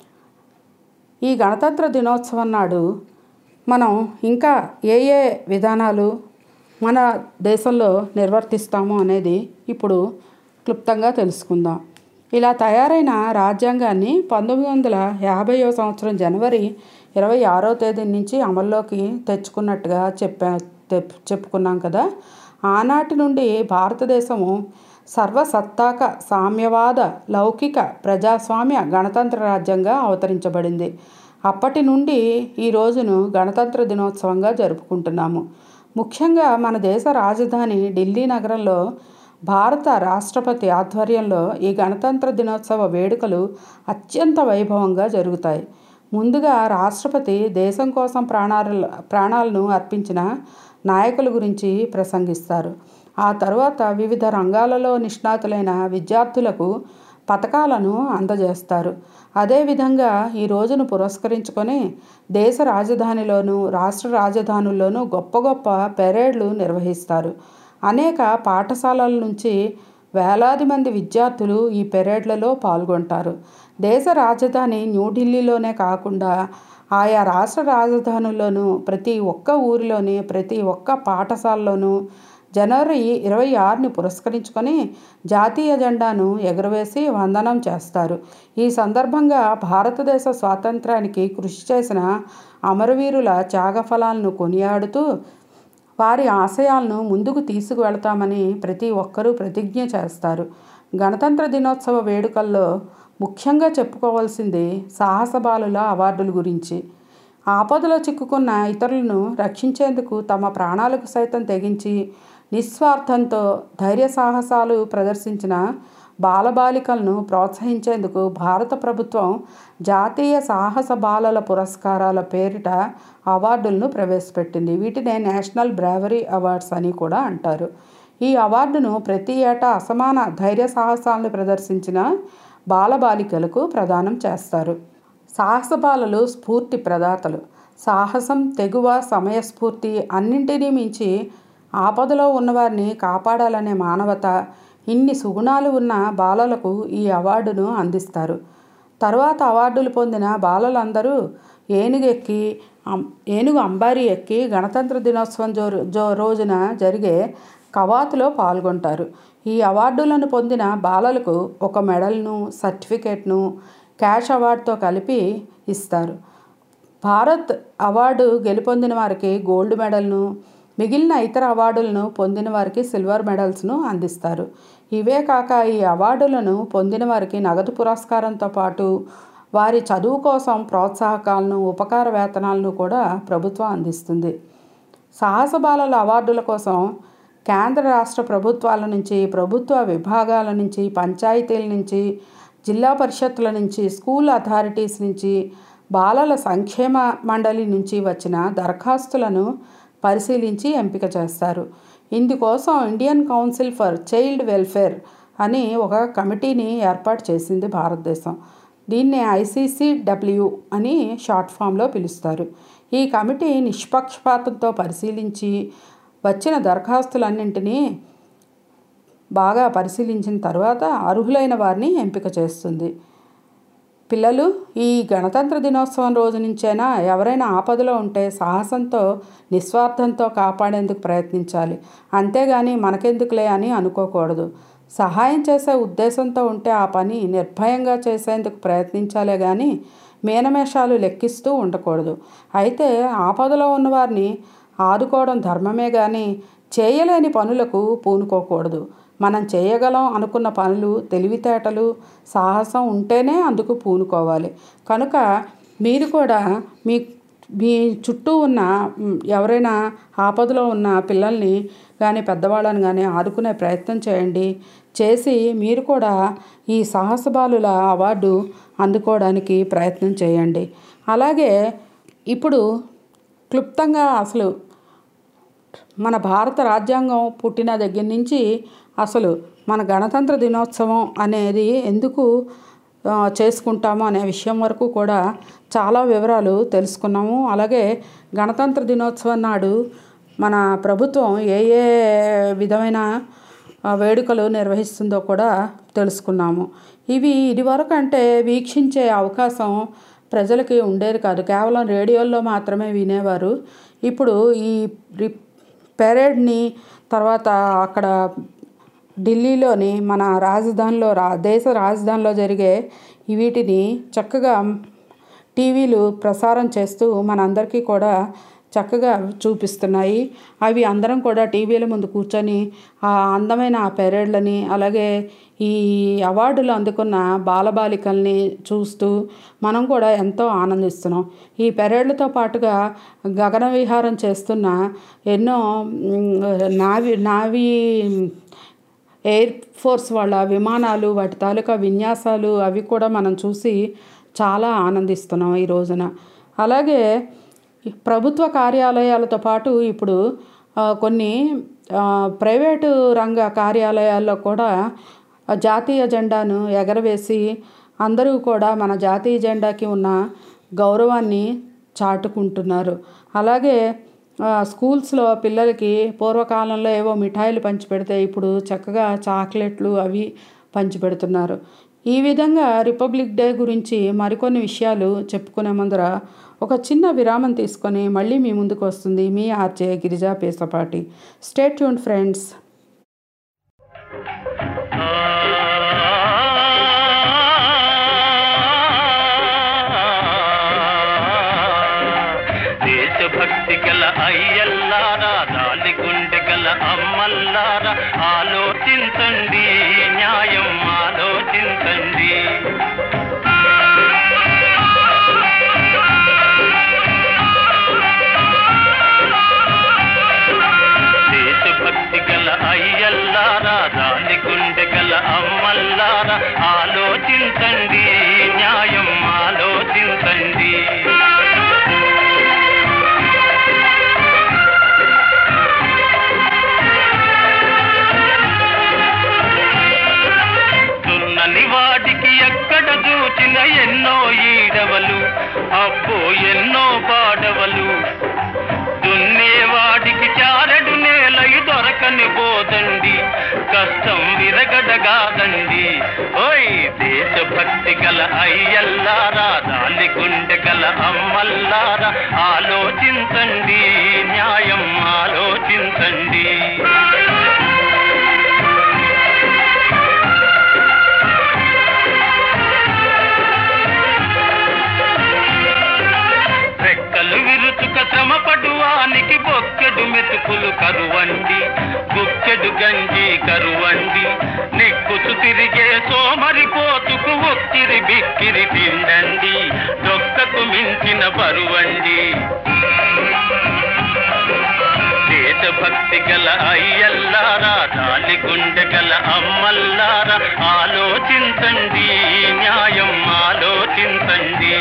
Speaker 4: ఈ గణతంత్ర దినోత్సవం నాడు మనం ఇంకా ఏ ఏ విధానాలు మన దేశంలో నిర్వర్తిస్తాము అనేది ఇప్పుడు క్లుప్తంగా తెలుసుకుందాం ఇలా తయారైన రాజ్యాంగాన్ని పంతొమ్మిది వందల యాభైవ సంవత్సరం జనవరి ఇరవై ఆరో తేదీ నుంచి అమల్లోకి తెచ్చుకున్నట్టుగా చెప్పా తెప్- చెప్పుకున్నాం కదా ఆనాటి నుండి భారతదేశము సర్వసత్తాక సామ్యవాద లౌకిక ప్రజాస్వామ్య గణతంత్ర రాజ్యంగా అవతరించబడింది అప్పటి నుండి ఈ రోజును గణతంత్ర దినోత్సవంగా జరుపుకుంటున్నాము ముఖ్యంగా మన దేశ రాజధాని ఢిల్లీ నగరంలో భారత రాష్ట్రపతి ఆధ్వర్యంలో ఈ గణతంత్ర దినోత్సవ వేడుకలు అత్యంత వైభవంగా జరుగుతాయి ముందుగా రాష్ట్రపతి దేశం కోసం ప్రాణాలు ప్రాణాలను అర్పించిన నాయకుల గురించి ప్రసంగిస్తారు ఆ తర్వాత వివిధ రంగాలలో నిష్ణాతులైన విద్యార్థులకు పథకాలను అందజేస్తారు అదేవిధంగా ఈ రోజును పురస్కరించుకొని దేశ రాజధానిలోను రాష్ట్ర రాజధానుల్లోనూ గొప్ప గొప్ప పెరేడ్లు నిర్వహిస్తారు అనేక పాఠశాలల నుంచి వేలాది మంది విద్యార్థులు ఈ పెరేడ్లలో పాల్గొంటారు దేశ రాజధాని న్యూఢిల్లీలోనే కాకుండా ఆయా రాష్ట్ర రాజధానుల్లోనూ ప్రతి ఒక్క ఊరిలోని ప్రతి ఒక్క పాఠశాలలోనూ జనవరి ఇరవై ఆరుని పురస్కరించుకొని జాతీయ జెండాను ఎగురవేసి వందనం చేస్తారు ఈ సందర్భంగా భారతదేశ స్వాతంత్రానికి కృషి చేసిన అమరవీరుల త్యాగఫలాలను కొనియాడుతూ వారి ఆశయాలను ముందుకు తీసుకువెళతామని ప్రతి ఒక్కరూ ప్రతిజ్ఞ చేస్తారు గణతంత్ర దినోత్సవ వేడుకల్లో ముఖ్యంగా చెప్పుకోవాల్సింది సాహస బాలుల అవార్డుల గురించి ఆపదలో చిక్కుకున్న ఇతరులను రక్షించేందుకు తమ ప్రాణాలకు సైతం తెగించి నిస్వార్థంతో ధైర్య సాహసాలు ప్రదర్శించిన బాలబాలికలను ప్రోత్సహించేందుకు భారత ప్రభుత్వం జాతీయ సాహస బాలల పురస్కారాల పేరిట అవార్డులను ప్రవేశపెట్టింది వీటినే నేషనల్ బ్రావరీ అవార్డ్స్ అని కూడా అంటారు ఈ అవార్డును ప్రతి ఏటా అసమాన ధైర్య సాహసాలను ప్రదర్శించిన బాలబాలికలకు ప్రదానం చేస్తారు సాహస బాలలు స్ఫూర్తి ప్రదాతలు సాహసం తెగువ సమయస్ఫూర్తి అన్నింటినీ మించి ఆపదలో ఉన్నవారిని కాపాడాలనే మానవత ఇన్ని సుగుణాలు ఉన్న బాలలకు ఈ అవార్డును అందిస్తారు తర్వాత అవార్డులు పొందిన బాలలందరూ ఏనుగు ఎక్కి అం- ఏనుగు అంబారీ ఎక్కి గణతంత్ర దినోత్సవం జో జో రోజున జరిగే కవాతులో పాల్గొంటారు ఈ అవార్డులను పొందిన బాలలకు ఒక మెడల్ను సర్టిఫికేట్ను క్యాష్ అవార్డుతో కలిపి ఇస్తారు భారత్ అవార్డు గెలుపొందిన వారికి గోల్డ్ మెడల్ను మిగిలిన ఇతర అవార్డులను పొందిన వారికి సిల్వర్ మెడల్స్ను అందిస్తారు ఇవే కాక ఈ అవార్డులను పొందిన వారికి నగదు పురస్కారంతో పాటు వారి చదువు కోసం ప్రోత్సాహకాలను ఉపకార వేతనాలను కూడా ప్రభుత్వం అందిస్తుంది సాహస బాలల అవార్డుల కోసం కేంద్ర రాష్ట్ర ప్రభుత్వాల నుంచి ప్రభుత్వ విభాగాల నుంచి పంచాయతీల నుంచి జిల్లా పరిషత్తుల నుంచి స్కూల్ అథారిటీస్ నుంచి బాలల సంక్షేమ మండలి నుంచి వచ్చిన దరఖాస్తులను పరిశీలించి ఎంపిక చేస్తారు ఇందుకోసం Indian Council for Child Welfare అని ఒక కమిటీని ఏర్పాటు చేసింది భారతదేశం దీన్ని ఐసీసీడబ్ల్యూ అని షార్ట్ ఫామ్లో పిలుస్తారు ఈ కమిటీ నిష్పక్షపాతంతో పరిశీలించి వచ్చిన దరఖాస్తులన్నింటినీ బాగా పరిశీలించిన తర్వాత అర్హులైన వారిని ఎంపిక చేస్తుంది పిల్లలు ఈ గణతంత్ర దినోత్సవం రోజు నుంచైనా ఎవరైనా ఆపదలో ఉంటే సాహసంతో నిస్వార్థంతో కాపాడేందుకు ప్రయత్నించాలి అంతేగాని మనకెందుకులే అని అనుకోకూడదు సహాయం చేసే ఉద్దేశంతో ఉంటే ఆ పని నిర్భయంగా చేసేందుకు ప్రయత్నించాలే కానీ మీనమేషాలు లెక్కిస్తూ ఉండకూడదు అయితే ఆపదలో ఉన్నవారిని ఆదుకోవడం ధర్మమే కానీ చేయలేని పనులకు పూనుకోకూడదు మనం చేయగలం అనుకున్న పనులు తెలివితేటలు సాహసం ఉంటేనే అందుకు పూనుకోవాలి కనుక మీరు కూడా మీ మీ చుట్టూ ఉన్న మ్, ఎవరైనా ఆపదలో ఉన్న పిల్లల్ని కానీ పెద్దవాళ్ళని కానీ ఆదుకునే ప్రయత్నం చేయండి చేసి మీరు కూడా ఈ సాహస బాలుల అవార్డు అందుకోవడానికి ప్రయత్నం చేయండి అలాగే ఇప్పుడు క్లుప్తంగా అసలు మన భారత రాజ్యాంగం పుట్టిన దగ్గర నుంచి అసలు మన గణతంత్ర దినోత్సవం అనేది ఎందుకు ఆ, చేసుకుంటాము అనే విషయం వరకు కూడా చాలా వివరాలు తెలుసుకున్నాము అలాగే గణతంత్ర దినోత్సవం నాడు మన ప్రభుత్వం ఏ ఏ విధమైన ఆ, వేడుకలు నిర్వహిస్తుందో కూడా తెలుసుకున్నాము ఇవి ఇదివరకు అంటే వీక్షించే అవకాశం ప్రజలకి ఉండేది కాదు కేవలం రేడియోల్లో మాత్రమే వినేవారు ఇప్పుడు ఈ రి- పెరేడ్ని తర్వాత అక్కడ ఢిల్లీలోని మన రాజధానిలో రా దేశ రాజధానిలో జరిగే ఈ వీటిని చక్కగా టీవీలు ప్రసారం చేస్తూ మనందరికీ కూడా చక్కగా చూపిస్తున్నాయి అవి అందరం కూడా టీవీల ముందు కూర్చొని ఆ అందమైన ఆ పెరేడ్లని అలాగే ఈ అవార్డులు అందుకున్న బాలబాలికల్ని చూస్తూ మనం కూడా ఎంతో ఆనందిస్తున్నాం ఈ పెరేడ్లతో పాటుగా గగన విహారం చేస్తున్న ఎన్నో మ్, నావి నావీ ఎయిర్ ఫోర్స్ వాళ్ళ విమానాలు వాటి తాలూకా విన్యాసాలు అవి కూడా మనం చూసి చాలా ఆనందిస్తున్నాం ఈ రోజున అలాగే ఈ ప్రభుత్వ కార్యాలయాలతో పాటు ఇప్పుడు ఆ, కొన్ని ఆ, ప్రైవేటు రంగ కార్యాలయాల్లో కూడా ఆ జాతీయ జెండాను ఎగరవేసి అందరూ కూడా మన జాతీయ జెండాకి ఉన్న గౌరవాన్ని చాటుకుంటున్నారు అలాగే ఆ, స్కూల్స్లో పిల్లలకి పూర్వకాలంలో ఏవో మిఠాయిలు పంచిపెడితే ఇప్పుడు చక్కగా చాక్లెట్లు అవి పంచిపెడుతున్నారు ఈ విధంగా రిపబ్లిక్ డే గురించి మరికొన్ని విషయాలు చెప్పుకునే ముందర ఒక చిన్న విరామం తీసుకొని మళ్ళీ మీ ముందుకు వస్తుంది మీ RJ Girija Pesapati stay tuned friends
Speaker 5: దేశభక్తి గల అయ్యల్లారా దాలి గుండె గల అమ్మల్లారా ఆలోచించండి న్యాయం ఆలోచించండి దేశభక్తి గల అయ్యల్లారా దాలి గుండె గల అమ్మల్లారా ఆలోచించండి న్యాయం ఆలోచించండి దున్నని వాడికి ఎక్కడ చూచిన ఎన్నో ఈడవలు అబ్బో ఎన్నో పాడవలు దున్నేవాడికి చారడు నేలయి దొరకని పోదండి కష్టం విరగడగాదండి ఓయ్ దేశభక్తి గల అయ్యల్లారా దాలి గుండె గల అమ్మల్లారా ఆలోచించండి న్యాయం ఆలోచించండి రెక్కలు విరుచుక శ్రమపడువానికి బొక్కెడు మెతుకులు కరువండి బుక్కెడు గంజి కరువండి నెక్కుచు తిరిగే సోమరి పోతుకు ఒక్కిరి బిక్కిరి తిండండి డొక్కకు మించిన బరువండి దేశభక్తి గల అయ్యల్లారా దాలి గుండె గల అమ్మల్లారా ఆలోచించండి న్యాయం ఆలోచించండి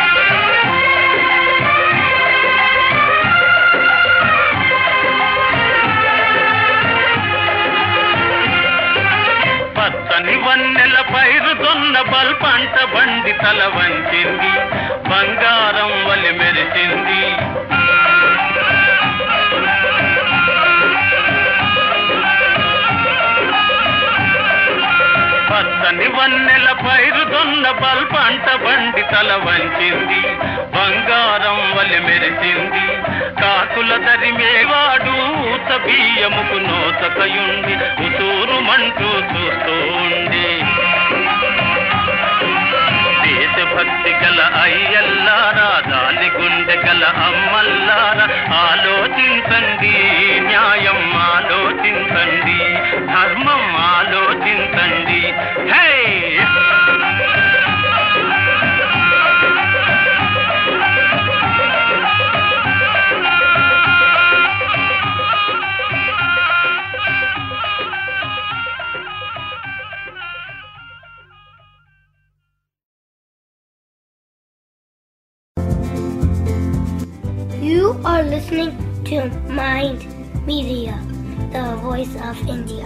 Speaker 5: పచ్చని వన్నెల పైరు దొన్న బల్ పంట బండి తల వంచింది బంగారం వలి మెరిసింది పచ్చని వన్నెల పైరు దొన్న బల్ పంట బండి తల వంచింది బంగారం వలి మెరిసింది కాకుల తరిమేవాడు ఊత బియ్యముకు నోతకయుండి ఉసూరు మంటూ చూస్తూ ఉండి దేశభక్తి గల అయ్యల్లారా దాని గుండె గల అమ్మల్లారా ఆలోచించండి న్యాయం ఆలోచించండి ధర్మం ఆలోచించండి హే
Speaker 10: You are listening to Mind Media, the voice of India.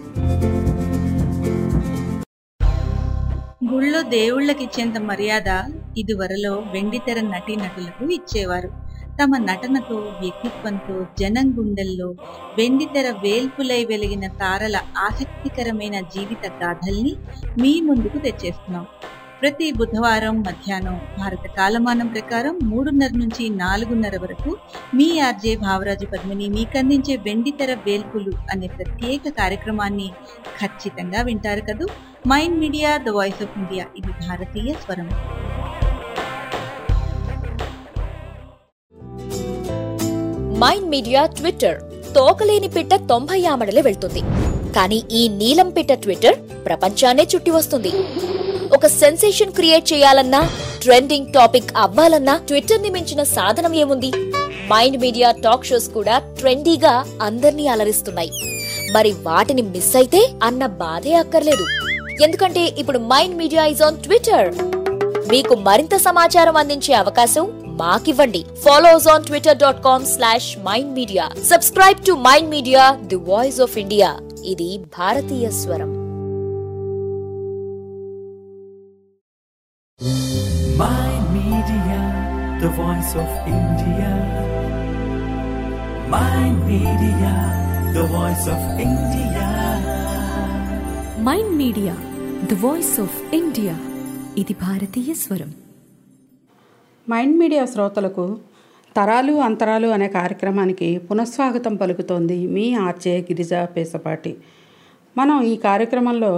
Speaker 11: గుళ్ళో దేవుళ్ళకిచ్చేంత మర్యాద ఇదివరలో వెండితెర నటీ నటులకు ఇచ్చేవారు తమ నటనతో వ్యక్తిత్వంతో జనం గుండెల్లో వెండితెర వేల్పులై వెలిగిన తారల ఆసక్తికరమైన జీవిత గాథల్ని మీ ముందుకు తెచ్చేస్తున్నాం ప్రతి బుధవారం మధ్యాహ్నం భారత కాలమానం ప్రకారం మూడున్నర నుంచి నాలుగున్నర వరకు మీ ఆర్జే భావరాజు పద్మిని మీకందించే వెండితెర వేల్పులు అనే ప్రత్యేక కార్యక్రమాన్ని ఖచ్చితంగా వింటారు కదూ Mind media the voice of India ఇది భారతీయ స్వరం
Speaker 9: మైండ్ మీడియా ట్విట్టర్ తోకలేని పిట్ట తొంభై ఆమడలే వెళ్తుంది కానీ ఈ నీలం పిట్ట ట్విట్టర్ ప్రపంచాన్నే చుట్టి వస్తుంది ఒక సెన్సేషన్ క్రియేట్ చేయాలన్నా ట్రెండింగ్ టాపిక్ అవ్వాలన్నా ట్విట్టర్ ని మించిన సాధనం ఏముంది మైండ్ మీడియా టాక్ షోస్ కూడా ట్రెండీగా అందర్నీ అలరిస్తున్నాయి మరి వాటిని మిస్ అయితే అన్న బాధే అక్కర్లేదు ఎందుకంటే ఇప్పుడు Mind Media is on Twitter మీకు మరింత సమాచారం అందించే అవకాశం మాకివ్వండి follow us on Twitter dot com slash mind media subscribe to mind media the voice of India ఇది భారతీయ స్వరం
Speaker 1: the voice of India. Mind Media, the voice of India.
Speaker 2: Mind media the voice of India ఇది భారతీయ స్వరం
Speaker 4: Mind media శ్రోతలకు తరాలు అంతరాలు అనే కార్యక్రమానికి పునఃస్వాగతం పలుకుతోంది మీ ఆర్జే గిరిజా పేసపాటి మనం ఈ కార్యక్రమంలో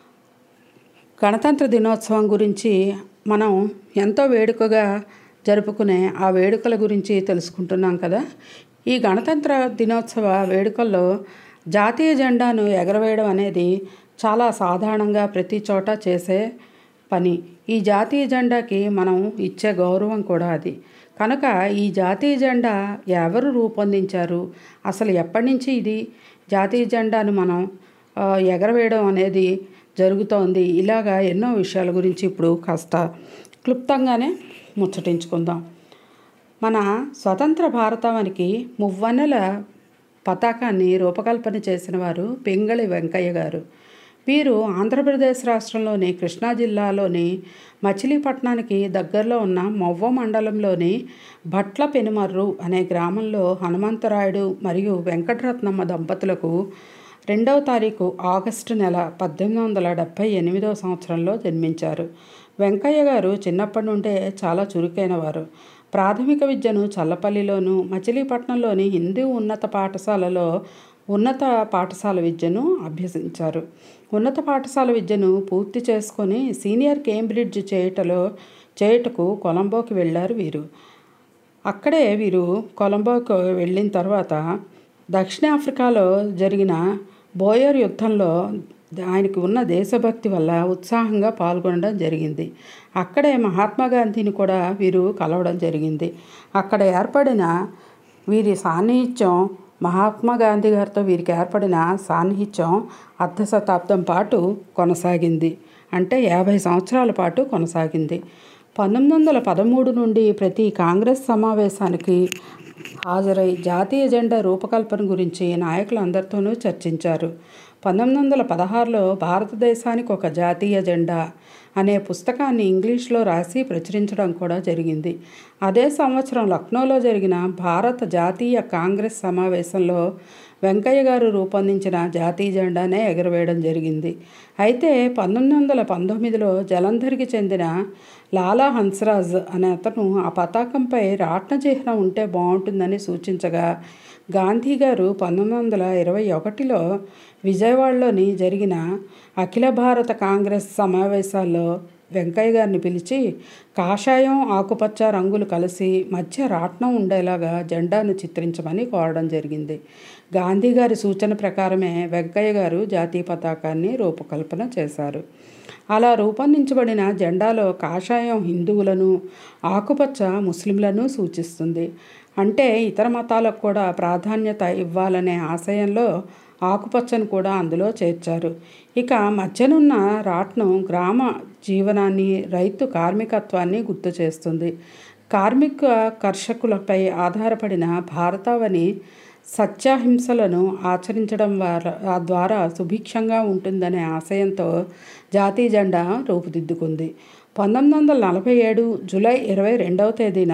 Speaker 4: గణతంత్ర దినోత్సవం గురించి మనం ఎంతో వేడుకగా జరుపుకునే ఆ వేడుకల గురించి తెలుసుకుంటున్నాం కదా ఈ గణతంత్ర దినోత్సవ వేడుకల్లో జాతీయ జెండాను ఎగరవేయడం అనేది చాలా సాధారణంగా ప్రతి చోట చేసే పని ఈ జాతీయ జెండాకి మనం ఇచ్చే గౌరవం కూడా అది కనుక ఈ జాతీయ జెండా ఎవరు రూపొందించారు అసలు ఎప్పటి నుంచి ఇది జాతీయ జెండాను మనం ఆ, ఎగరవేయడం అనేది జరుగుతోంది ఇలాగా ఎన్నో విషయాల గురించి ఇప్పుడు కాస్త క్లుప్తంగానే ముచ్చటించుకుందాం మన స్వతంత్ర భారతానికి మువ్వన్నెల పతాకాన్ని రూపకల్పన చేసిన వారు పింగళి వెంకయ్య గారు వీరు ఆంధ్రప్రదేశ్ రాష్ట్రంలోని కృష్ణా జిల్లాలోని మచిలీపట్నానికి దగ్గరలో ఉన్న మొవ్వ మండలంలోని భట్ల పెనుమర్రు అనే గ్రామంలో హనుమంతరాయుడు మరియు వెంకటరత్నమ్మ దంపతులకు రెండవ తారీఖు ఆగస్టు నెల పద్దెనిమిది వందల డెబ్భై ఎనిమిదవ సంవత్సరంలో జన్మించారు వెంకయ్య గారు చిన్నప్పటి నుండే చాలా చురుకైన వారు ప్రాథమిక విద్యను చల్లపల్లిలోను మచిలీపట్నంలోని హిందూ ఉన్నత పాఠశాలలో ఉన్నత పాఠశాల విద్యను అభ్యసించారు ఉన్నత పాఠశాల విద్యను పూర్తి చేసుకొని సీనియర్ కేంబ్రిడ్జ్ చేయుటలో చేయుటకు కొలంబోకి వెళ్ళారు వీరు అక్కడే వీరు కొలంబోకు వెళ్ళిన తర్వాత దక్షిణాఫ్రికాలో జరిగిన బోయర్ యుద్ధంలో ఆయనకు ఉన్న దేశభక్తి వల్ల ఉత్సాహంగా పాల్గొనడం జరిగింది అక్కడే మహాత్మా గాంధీని కూడా వీరు కలవడం జరిగింది అక్కడ ఏర్పడిన వీరి సాన్నిహిత్యం మహాత్మా గాంధీ గారితో వీరికి ఏర్పడిన సాన్నిహిత్యం అర్ధ శతాబ్దం పాటు కొనసాగింది అంటే యాభై సంవత్సరాల పాటు కొనసాగింది పంతొమ్మిది వందల పదమూడు నుండి ప్రతి కాంగ్రెస్ సమావేశానికి హాజరై జాతీయ జెండా రూపకల్పన గురించి నాయకులందరితోనూ చర్చించారు పంతొమ్మిది వందల పదహారులో భారతదేశానికి ఒక జాతీయ జెండా అనే పుస్తకాన్ని ఇంగ్లీష్లో రాసి ప్రచురించడం కూడా జరిగింది అదే సంవత్సరం లక్నోలో జరిగిన భారత జాతీయ కాంగ్రెస్ సమావేశంలో వెంకయ్య గారు రూపొందించిన జాతీయ జెండానే ఎగరవేయడం జరిగింది అయితే పంతొమ్మిది వందల పంతొమ్మిదిలో జలంధర్కి చెందిన లాలా హన్స్రాజ్ అనే అతను ఆ పతాకంపై రాట్న చిహ్నం ఉంటే బాగుంటుందని సూచించగా గాంధీ గారు పంతొమ్మిది వందల ఇరవై ఒకటిలో విజయవాడలోని జరిగిన అఖిల భారత కాంగ్రెస్ సమావేశాల్లో వెంకయ్య గారిని పిలిచి కాషాయం ఆకుపచ్చ రంగులు కలిసి మధ్య రాట్నం ఉండేలాగా జెండాను చిత్రించమని కోరడం జరిగింది గాంధీ గారి సూచన ప్రకారమే వెంకయ్య గారు జాతీయ పతాకాన్ని రూపకల్పన చేశారు అలా రూపొందించబడిన జెండాలో కాషాయం హిందువులను ఆకుపచ్చ ముస్లింలను సూచిస్తుంది అంటే ఇతర మతాలకు కూడా ప్రాధాన్యత ఇవ్వాలనే ఆశయంలో ఆకుపచ్చను కూడా అందులో చేర్చారు ఇక మధ్యనున్న రాట్నం గ్రామ జీవనాన్ని రైతు కార్మికత్వాన్ని గుర్తు చేస్తుంది కార్మిక కర్షకులపై ఆధారపడిన భారతావని సత్యాహింసలను ఆచరించడం వార ద్వారా సుభిక్షంగా ఉంటుందనే ఆశయంతో జాతీయ జెండా రూపుదిద్దుకుంది పంతొమ్మిది వందల నలభై ఏడు జూలై ఇరవై రెండవ తేదీన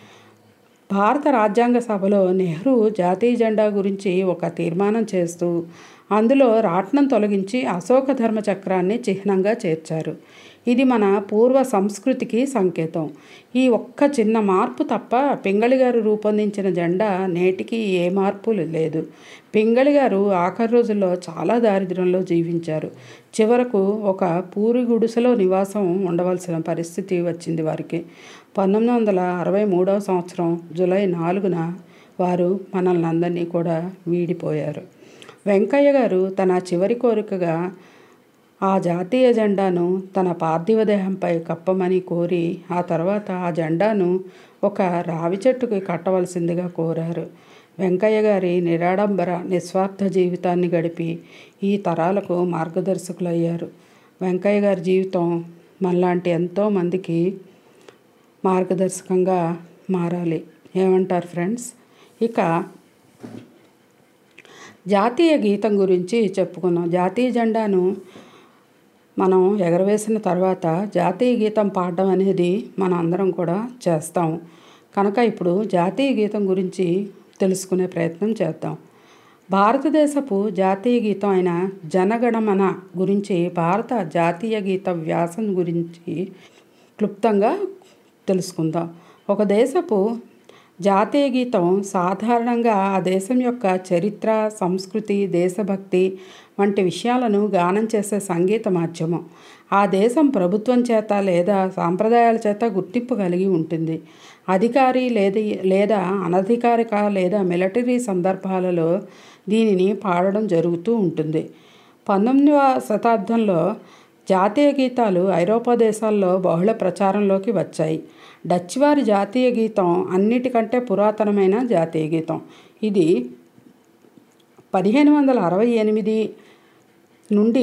Speaker 4: భారత రాజ్యాంగ సభలో నెహ్రూ జాతీయ జెండా గురించి ఒక తీర్మానం చేస్తూ అందులో రాట్నం తొలగించి అశోక ధర్మ చక్రాన్ని చిహ్నంగా చేర్చారు ఇది మన పూర్వ సంస్కృతికి సంకేతం ఈ ఒక్క చిన్న మార్పు తప్ప పింగళి గారు రూపొందించిన జెండా నేటికి ఏ మార్పు లేదు పింగళి గారు ఆఖరి రోజుల్లో చాలా దారిద్ర్యంలో జీవించారు చివరకు ఒక పూరి గుడిసెలో నివాసం ఉండవలసిన పరిస్థితి వచ్చింది వారికి పంతొమ్మిది వందల అరవై మూడవ సంవత్సరం జూలై నాలుగున వారు మనల్ని అందరినీ కూడా వీడిపోయారు వెంకయ్య గారు తన చివరి కోరికగా ఆ జాతీయ జెండాను తన పార్థివ దేహంపై కప్పమని కోరి ఆ తర్వాత ఆ జెండాను ఒక రావి చెట్టుకి కట్టవలసిందిగా కోరారు వెంకయ్య గారి నిరాడంబర నిస్వార్థ జీవితాన్ని గడిపి ఈ తరాలకు మార్గదర్శకులయ్యారు వెంకయ్య గారి జీవితం మనలాంటి ఎంతోమందికి మార్గదర్శకంగా మారాలి ఏమంటారు ఫ్రెండ్స్ ఇక జాతీయ గీతం గురించి చెప్పుకున్నాం జాతీయ జెండాను మనం ఎగరవేసిన తర్వాత జాతీయ గీతం పాడడం అనేది మనం అందరం కూడా చేస్తాం కనుక ఇప్పుడు జాతీయ గీతం గురించి తెలుసుకునే ప్రయత్నం చేద్దాం భారతదేశపు జాతీయ గీతం అయిన జనగణమన గురించి భారత జాతీయ గీత వ్యాసం గురించి క్లుప్తంగా తెలుసుకుందాం ఒక దేశపు జాతీయ గీతం సాధారణంగా ఆ దేశం యొక్క చరిత్ర సంస్కృతి దేశభక్తి వంటి విషయాలను గానం చేసే సంగీత మాధ్యమం ఆ దేశం ప్రభుత్వం చేత లేదా సాంప్రదాయాల చేత గుర్తింపు కలిగి ఉంటుంది అధికారి లేదా లేదా అనధికారిక లేదా మిలిటరీ సందర్భాలలో దీనిని పాడడం జరుగుతూ ఉంటుంది పంతొమ్మిదవ శతాబ్దంలో జాతీయ గీతాలు ఐరోపా దేశాల్లో బహుళ ప్రచారంలోకి వచ్చాయి డచ్ వారి జాతీయ గీతం అన్నిటికంటే పురాతనమైన జాతీయ గీతం ఇది పదిహేను వందల అరవై ఎనిమిది నుండి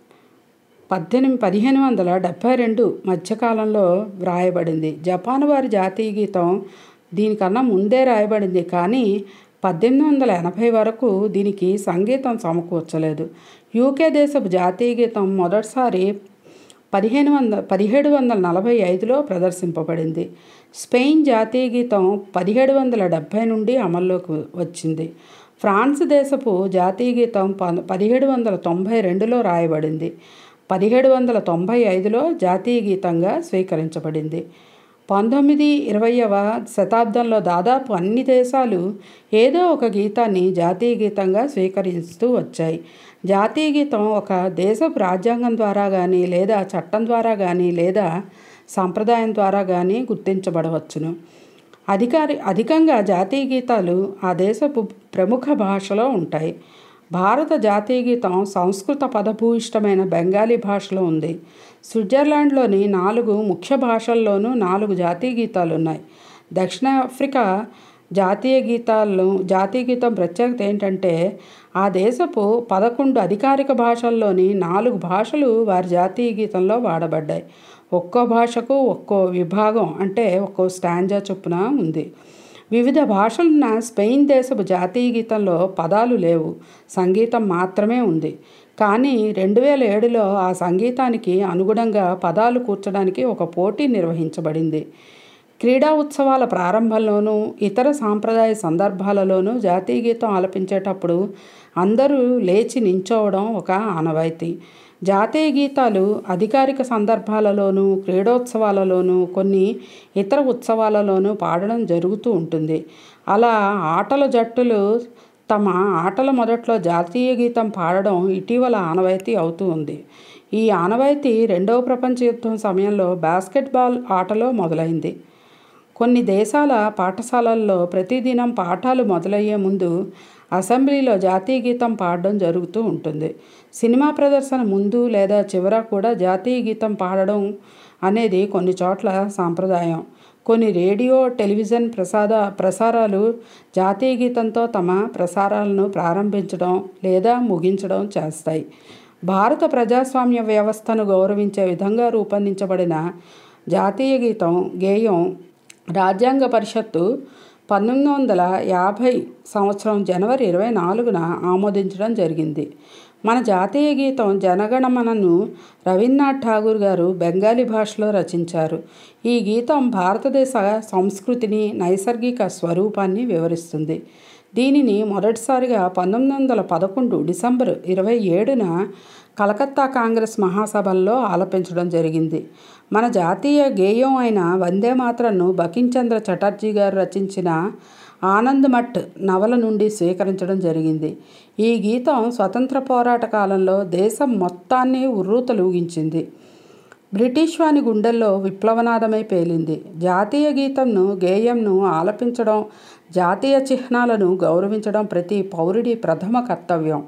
Speaker 4: పద్దెనిమిది పదిహేను వందల డెబ్భై రెండు మధ్యకాలంలో వ్రాయబడింది జపాన్ వారి జాతీయ గీతం దీనికన్నా ముందే రాయబడింది కానీ పద్దెనిమిది వందల ఎనభై వరకు దీనికి సంగీతం సమకూర్చలేదు యూకే దేశపు జాతీయ గీతం మొదటిసారి పదిహేను వంద పదిహేడు వందల నలభై ఐదులో ప్రదర్శింపబడింది స్పెయిన్ జాతీయ గీతం పదిహేడు వందల డెబ్భై నుండి అమల్లోకి వచ్చింది ఫ్రాన్స్ దేశపు జాతీయ గీతం ప పదిహేడు వందల తొంభై రెండులో రాయబడింది పదిహేడు వందల తొంభై ఐదులో జాతీయ గీతంగా స్వీకరించబడింది పంతొమ్మిది ఇరవైవ శతాబ్దంలో దాదాపు అన్ని దేశాలు ఏదో ఒక గీతాన్ని జాతీయ గీతంగా స్వీకరిస్తూ వచ్చాయి జాతీయ గీతం ఒక దేశపు రాజ్యాంగం ద్వారా కానీ లేదా చట్టం ద్వారా కానీ లేదా సాంప్రదాయం ద్వారా కానీ గుర్తించబడవచ్చును అధికారి అధికంగా జాతీయ గీతాలు ఆ దేశపు ప్రముఖ భాషలో ఉంటాయి భారత జాతీయ గీతం సంస్కృత పదభూయిష్టమైన బెంగాలీ భాషలో ఉంది స్విట్జర్లాండ్లోని నాలుగు ముఖ్య భాషల్లోనూ నాలుగు జాతీయ గీతాలు ఉన్నాయి దక్షిణాఫ్రికా జాతీయ గీతాలను జాతీయ గీతం ప్రత్యేకత ఏంటంటే ఆ దేశపు పదకొండు అధికారిక భాషల్లోని నాలుగు భాషలు వారి జాతీయ గీతంలో వాడబడ్డాయి ఒక్కో భాషకు ఒక్కో విభాగం అంటే ఒక్కో స్టాంజా చొప్పున ఉంది వివిధ భాషలున్న స్పెయిన్ దేశపు జాతీయ గీతంలో పదాలు లేవు సంగీతం మాత్రమే ఉంది కానీ రెండు వేల ఏడులో ఆ సంగీతానికి అనుగుణంగా పదాలు కూర్చడానికి ఒక పోటీ నిర్వహించబడింది క్రీడా ఉత్సవాల ప్రారంభంలోనూ ఇతర సాంప్రదాయ సందర్భాలలోనూ జాతీయ గీతం ఆలపించేటప్పుడు అందరూ లేచి నించోవడం ఒక ఆనవాయితీ జాతీయ గీతాలు అధికారిక సందర్భాలలోనూ క్రీడోత్సవాలలోనూ కొన్ని ఇతర ఉత్సవాలలోనూ పాడడం జరుగుతూ ఉంటుంది అలా ఆటల జట్టులు తమ ఆటల మొదట్లో జాతీయ గీతం పాడడం ఇటీవల ఆనవాయితీ అవుతూ ఉంది ఈ ఆనవాయితీ రెండవ ప్రపంచ యుద్ధం సమయంలో బాస్కెట్బాల్ ఆటలో మొదలైంది కొన్ని దేశాల పాఠశాలల్లో ప్రతిదినం పాఠాలు మొదలయ్యే ముందు అసెంబ్లీలో జాతీయ గీతం పాడడం జరుగుతూ ఉంటుంది సినిమా ప్రదర్శన ముందు లేదా చివర కూడా జాతీయ గీతం పాడడం అనేది కొన్ని చోట్ల సాంప్రదాయం కొన్ని రేడియో టెలివిజన్ ప్రసాద ప్రసారాలు జాతీయ గీతంతో తమ ప్రసారాలను ప్రారంభించడం లేదా ముగించడం చేస్తాయి భారత ప్రజాస్వామ్య వ్యవస్థను గౌరవించే విధంగా రూపొందించబడిన జాతీయ గీతం గేయం రాజ్యాంగ పరిషత్తు పంతొమ్మిది వందల యాభై సంవత్సరం జనవరి ఇరవై నాలుగున ఆమోదించడం జరిగింది మన జాతీయ గీతం జనగణమనను రవీంద్రనాథ్ ఠాగూర్ గారు బెంగాలీ భాషలో రచించారు ఈ గీతం భారతదేశ సంస్కృతిని నైసర్గిక స్వరూపాన్ని వివరిస్తుంది దీనిని మొదటిసారిగా పంతొమ్మిది వందల పదకొండు డిసెంబర్ ఇరవై ఏడున కలకత్తా కాంగ్రెస్ మహాసభల్లో ఆలపించడం జరిగింది మన జాతీయ గేయం అయిన వందే మాత్రను బకించంద్ర చటర్జీ గారు రచించిన ఆనంద్ మట్ నవల నుండి స్వీకరించడం జరిగింది ఈ గీతం స్వతంత్ర పోరాట కాలంలో దేశం మొత్తాన్ని ఉర్రూతలూగించింది బ్రిటిష్ వాని గుండెల్లో విప్లవనాదమై పేలింది జాతీయ గీతంను గేయంను ఆలపించడం జాతీయ చిహ్నాలను గౌరవించడం ప్రతి పౌరుడి ప్రథమ కర్తవ్యం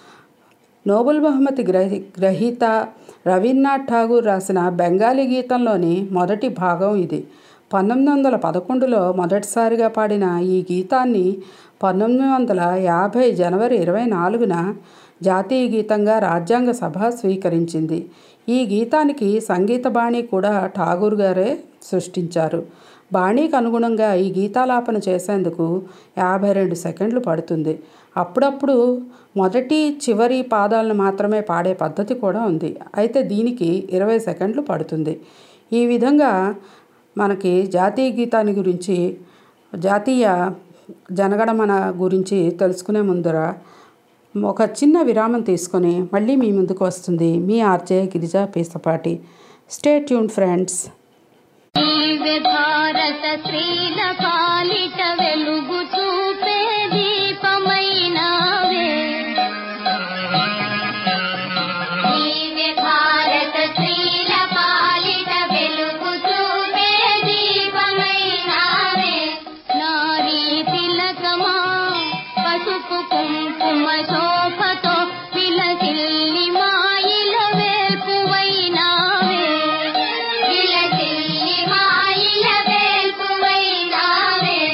Speaker 4: నోబెల్ బహుమతి గ్రహి గ్రహీత రవీంద్రనాథ్ ఠాగూర్ రాసిన బెంగాలీ గీతంలోని మొదటి భాగం ఇది పంతొమ్మిది వందల పదకొండులో మొదటిసారిగా పాడిన ఈ గీతాన్ని పంతొమ్మిది వందల యాభై జనవరి ఇరవై నాలుగున జాతీయ గీతంగా రాజ్యాంగ సభ స్వీకరించింది ఈ గీతానికి సంగీత బాణి కూడా ఠాగూర్ గారే సృష్టించారు బాణీకి అనుగుణంగా ఈ గీతాలాపన చేసేందుకు యాభై రెండు సెకండ్లు పడుతుంది అప్పుడప్పుడు మొదటి చివరి పాదాలను మాత్రమే పాడే పద్ధతి కూడా ఉంది అయితే దీనికి ఇరవై సెకండ్లు పడుతుంది ఈ విధంగా మనకి జాతీయ గీతాన్ని గురించి జాతీయ జనగణమన గురించి తెలుసుకునే ముందర ఒక చిన్న విరామం తీసుకొని మళ్ళీ మీ ముందుకు వస్తుంది మీ RJ Girija Peesapati stay tuned friends
Speaker 12: నీవే భారత స్త్రీల పాలిట వెలుగు చూపే దీపమైనావే నీవే భారత స్త్రీల పాలిట వెలుగు చూపే దీపమైనావే నారీ తిలకమా పసుపు కుంకుమ శోభతో విలసిల్లి మాయిల వేల్పువైనావే విలసిల్లి మాయిల వేల్పువైనావే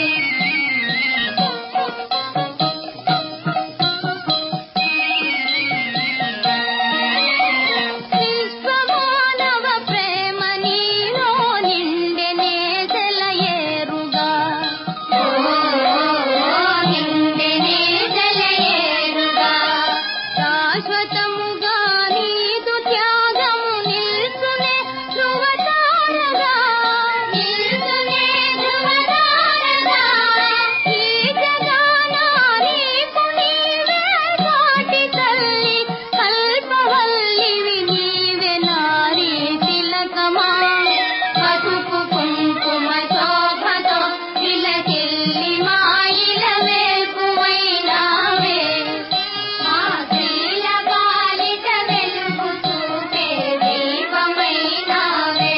Speaker 12: విశ్వమానవ ప్రేమ నీలో నిండెనే సెలయేరుగా నిండెనే సెలయేరుగా శాశ్వతముగా నీదు త్యాగము నిల్చునే ధృవతారగా నిల్చునే ధృవతారగా ఈ జగాన నీకు నీవే సాటి తల్లి కల్పవల్లివి నీవే నారీ తిలకమా పసుపు కుంకుమ శోభతో విలసిల్లి మాయిల వేల్పువైనావే మా శ్రీల బాలిక వెలుగు చూపే దీపమైనావే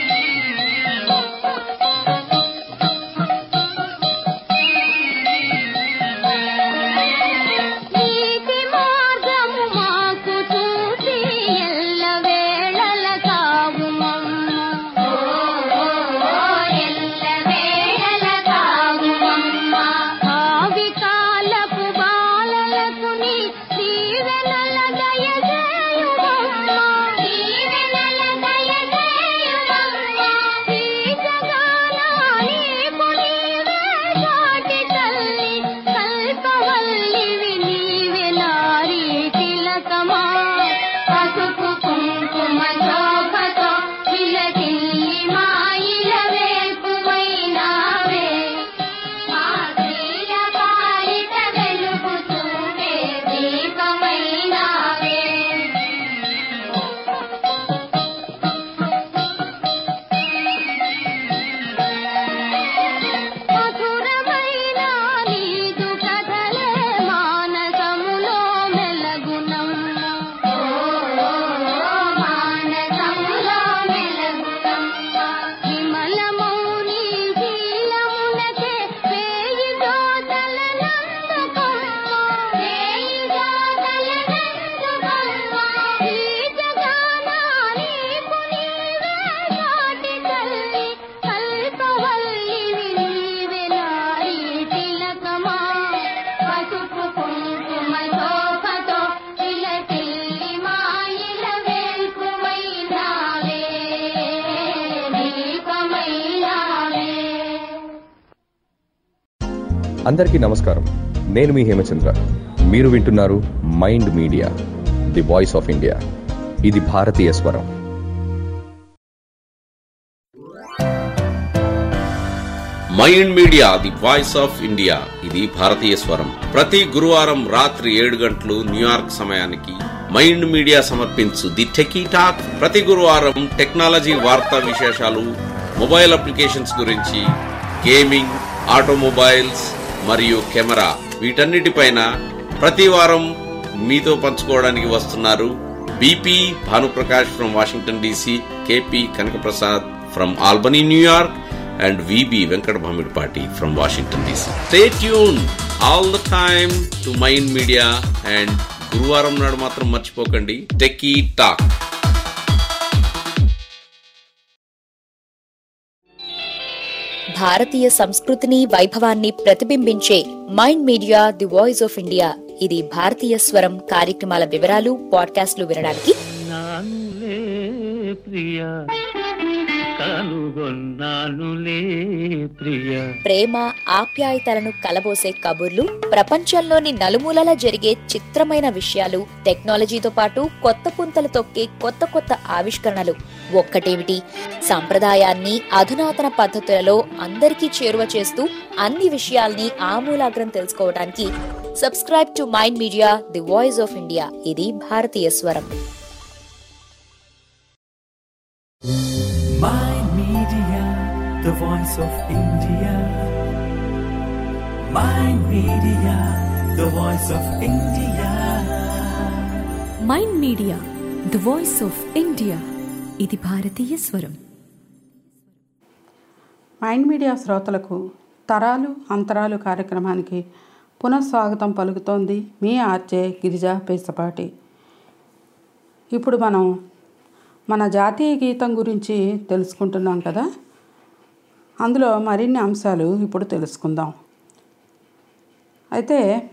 Speaker 12: నీతి మార్గము మాకు చూసి ఎల్ల వేళల కావుమమ్మ ఎల్ల వేళల కావుమమ్మ ఆవి కాలపు బాలలకు నీ దీవెనల దయచేయుమమ్మ దీవెనల దయచేయుమమ్మ ఈ జగాన నీకు నీవే సాటి తల్లి కల్పవల్లివి నీవే నారీ తిలకమా పసుపు కుంకుమ శోభతో విలసిల్లి మాయిల వేల్పువైనావే మా శ్రీల పాలిట వెలుగు చూపే దీపమైనావే మధురమైన నీదు కథలే మానసములో మెలగునమ్మ మానసములో మెలగునమ్మ విమలమౌని శీలమునకే వేయి దోతల నందుకొమ్మ వేయి దోతల నందుకొమ్మ ఈ జగాన నీకు నీవే సాటి తల్లి కల్పవల్లివి నీవే నారీ తిలకమా పసుపు కుంకుమ శోభతో విలసిల్లి మాయిల వేల్పువైనావే దీపమైనావే
Speaker 13: అందరికీ నమస్కారం నేను మీ హేమచంద్ర మీరు వింటున్నారు mind media the voice of India ఇది భారతీయ స్వరం
Speaker 14: Mind media the voice of India ఇది భారతీయ స్వరం ప్రతి గురువారం రాత్రి ఏడు గంటలు న్యూయార్క్ సమయానికి మైండ్ మీడియా సమర్పించు ది టెకీ టాక్ ప్రతి గురువారం టెక్నాలజీ వార్తా విశేషాలు మొబైల్ అప్లికేషన్స్ గురించి గేమింగ్ ఆటోమొబైల్స్ మరియు కెమెరా వీటన్నిటిపైన ప్రతి వారం మీతో పంచుకోవడానికి వస్తున్నారు BP Bhanuprakash from Washington DC KP Kanakaprasad from Albany New York and VB Venkat Bhamidpati from Washington DC. Stay tuned all the time to Mind Media and గురువారం నాడు మాత్రం మర్చిపోకండి టెకీ టాక్
Speaker 9: భారతీయ సంస్కృతిని వైభవాన్ని ప్రతిబింబించే Mind media the voice of India ఇది భారతీయ స్వరం కార్యక్రమాల వివరాలు పాడ్కాస్ట్లు వినడానికి
Speaker 1: నానులే ప్రియా
Speaker 5: కనుగొన్నానులే ప్రియ
Speaker 9: ప్రేమ ఆప్యాయతలను కలబోసే కబుర్లు ప్రపంచంలోని నలుమూలలా జరిగే చిత్రమైన విషయాలు టెక్నాలజీతో పాటు కొత్త పుంతలు తొక్కే కొత్త కొత్త ఆవిష్కరణలు ఒక్కటేమిటి సంప్రదాయాన్ని అధునాతన పద్ధతులలో అందరికీ చేరువ చేస్తూ అన్ని విషయాల్ని ఆమూలాగ్రం తెలుసుకోవడానికి subscribe to mind media the voice of India ఇది భారతీయ స్వరం
Speaker 1: Mind Media, the voice of India. Mind Media, the voice of India.
Speaker 2: Mind media the voice of India ఇది భారతీయ స్వరం
Speaker 4: మైండ్ మీడియా శ్రోతలకు తరాలు అంతరాలు కార్యక్రమానికి పునఃస్వాగతం పలుకుతోంది మీ ఆర్జే గిరిజా పేసపాటి ఇప్పుడు మనం మన జాతీయ గీతం గురించి తెలుసుకుంటున్నాం కదా అందులో మరిన్ని అంశాలు ఇప్పుడు తెలుసుకుందాం అయితే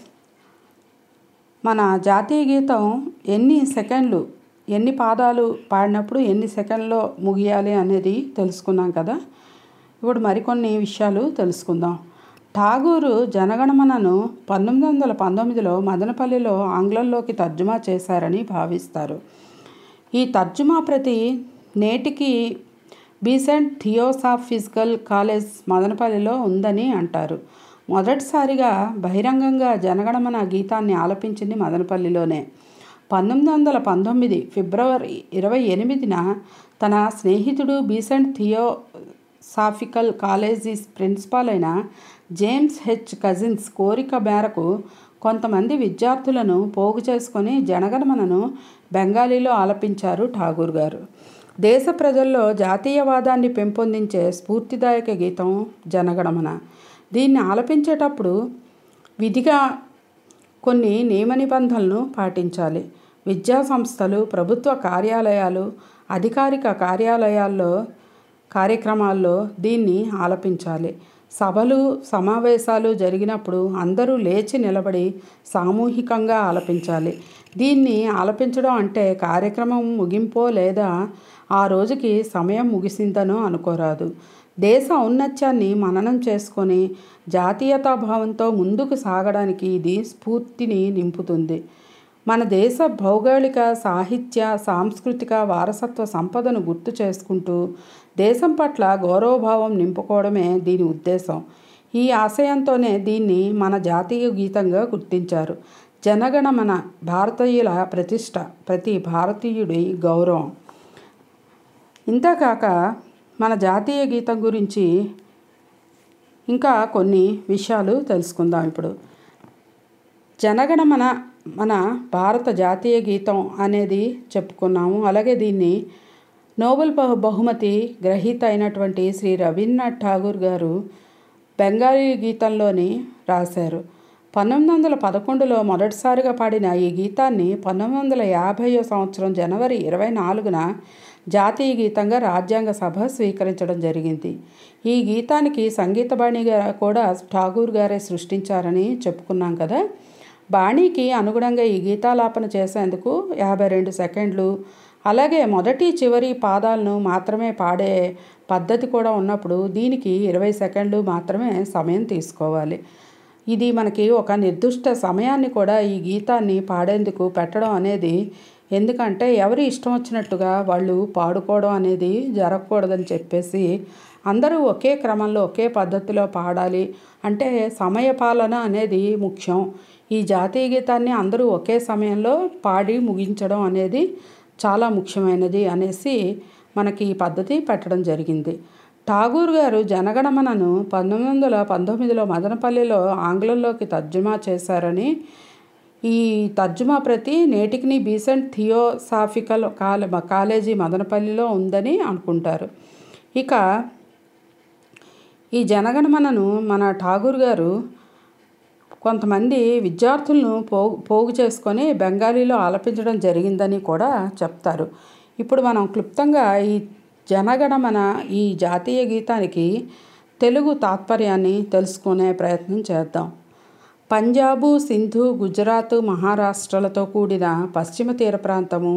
Speaker 4: మన జాతీయ గీతం ఎన్ని సెకండ్లు ఎన్ని పాదాలు పాడినప్పుడు ఎన్ని సెకండ్లో ముగియాలి అనేది తెలుసుకున్నాం కదా ఇప్పుడు మరికొన్ని విషయాలు తెలుసుకుందాం ఠాగూరు జనగణమనను పంతొమ్మిది వందల పంతొమ్మిదిలో మదనపల్లిలో ఆంగ్లంలోకి తర్జుమా చేశారని భావిస్తారు ఈ తర్జుమా ప్రతి నేటికి బీసెంట్ థియోసాఫిజికల్ కాలేజ్ మదనపల్లిలో ఉందని అంటారు మొదటిసారిగా బహిరంగంగా జనగణమన గీతాన్ని ఆలపించింది మదనపల్లిలోనే పంతొమ్మిది వందల పంతొమ్మిది ఫిబ్రవరి ఇరవై ఎనిమిదిన తన స్నేహితుడు బీసెంట్ థియోసాఫికల్ కాలేజీ ప్రిన్సిపాల్ అయిన జేమ్స్ హెచ్ కజిన్స్ కోరిక మేరకు కొంతమంది విద్యార్థులను పోగు చేసుకొని జనగణమనను బెంగాలీలో ఆలపించారు ఠాగూర్ గారు దేశ ప్రజల్లో జాతీయవాదాన్ని పెంపొందించే స్ఫూర్తిదాయక గీతం జనగణమన దీన్ని ఆలపించేటప్పుడు విధిగా కొన్ని నియమ నిబంధనలను పాటించాలి విద్యా సంస్థలు ప్రభుత్వ కార్యాలయాలు అధికారిక కార్యాలయాల్లో కార్యక్రమాల్లో దీన్ని ఆలపించాలి సభలు సమావేశాలు జరిగినప్పుడు అందరూ లేచి నిలబడి సామూహికంగా ఆలపించాలి దీన్ని ఆలపించడం అంటే కార్యక్రమం ముగింపో లేదా ఆ రోజుకి సమయం ముగిసిందనో అనుకోరాదు దేశ ఔన్నత్యాన్ని మననం చేసుకొని జాతీయతాభావంతో ముందుకు సాగడానికి ఇది స్ఫూర్తిని నింపుతుంది మన దేశ భౌగోళిక సాహిత్య సాంస్కృతిక వారసత్వ సంపదను గుర్తు చేసుకుంటూ దేశం పట్ల గౌరవభావం నింపుకోవడమే దీని ఉద్దేశం ఈ ఆశయంతోనే దీన్ని మన జాతీయ గీతంగా గుర్తించారు జనగణమన భారతీయుల ప్రతిష్ట ప్రతి భారతీయుడి గౌరవం ఇంతకాక మన జాతీయ గీతం గురించి ఇంకా కొన్ని విషయాలు తెలుసుకుందాం ఇప్పుడు జనగణమన మన భారత జాతీయ గీతం అనేది చెప్పుకున్నాము అలాగే దీన్ని నోబెల్ బహు బహుమతి గ్రహీత అయినటువంటి శ్రీ రవీంద్రనాథ్ ఠాగూర్ గారు బెంగాలీ గీతంలోని రాశారు పంతొమ్మిది వందల పదకొండులో మొదటిసారిగా పాడిన ఈ గీతాన్ని పంతొమ్మిది వందల యాభైవ సంవత్సరం జనవరి ఇరవై నాలుగున జాతీయ గీతంగా రాజ్యాంగ సభ స్వీకరించడం జరిగింది ఈ గీతానికి సంగీత బాణిగా కూడా ఠాగూర్ గారే సృష్టించారని చెప్పుకున్నాం కదా బాణీకి అనుగుణంగా ఈ గీతాలాపన చేసేందుకు యాభై రెండు సెకండ్లు అలాగే మొదటి చివరి పాదాలను మాత్రమే పాడే పద్ధతి కూడా ఉన్నప్పుడు దీనికి ఇరవై సెకండ్లు మాత్రమే సమయం తీసుకోవాలి ఇది మనకి ఒక నిర్దిష్ట సమయాన్ని కూడా ఈ గీతాన్ని పాడేందుకు పెట్టడం అనేది ఎందుకంటే ఎవరి ఇష్టం వచ్చినట్టుగా వాళ్ళు పాడుకోవడం అనేది జరగకూడదని చెప్పేసి అందరూ ఒకే క్రమంలో ఒకే పద్ధతిలో పాడాలి అంటే సమయపాలన అనేది ముఖ్యం ఈ జాతీయ గీతాన్ని అందరూ ఒకే సమయంలో పాడి ముగించడం అనేది చాలా ముఖ్యమైనది అనేసి మనకి ఈ పద్ధతి పెట్టడం జరిగింది ఠాగూర్ గారు జనగణమనను పంతొమ్మిది వందల పంతొమ్మిదిలో మదనపల్లిలో ఆంగ్లంలోకి తర్జుమా చేశారని ఈ తర్జుమా ప్రతి నేటికి బీసెంట్ థియోసాఫికల్ కాలే కాలేజీ మదనపల్లిలో ఉందని అనుకుంటారు ఇక ఈ జనగణమనను మన ఠాగూర్ గారు కొంతమంది విద్యార్థులను పోగు పోగు చేసుకొని బెంగాలీలో ఆలపించడం జరిగిందని కూడా చెప్తారు ఇప్పుడు మనం క్లుప్తంగా ఈ జనగణమన ఈ జాతీయ గీతానికి తెలుగు తాత్పర్యాన్ని తెలుసుకునే ప్రయత్నం చేద్దాం పంజాబు సింధు గుజరాత్ మహారాష్ట్రలతో కూడిన పశ్చిమ తీర ప్రాంతము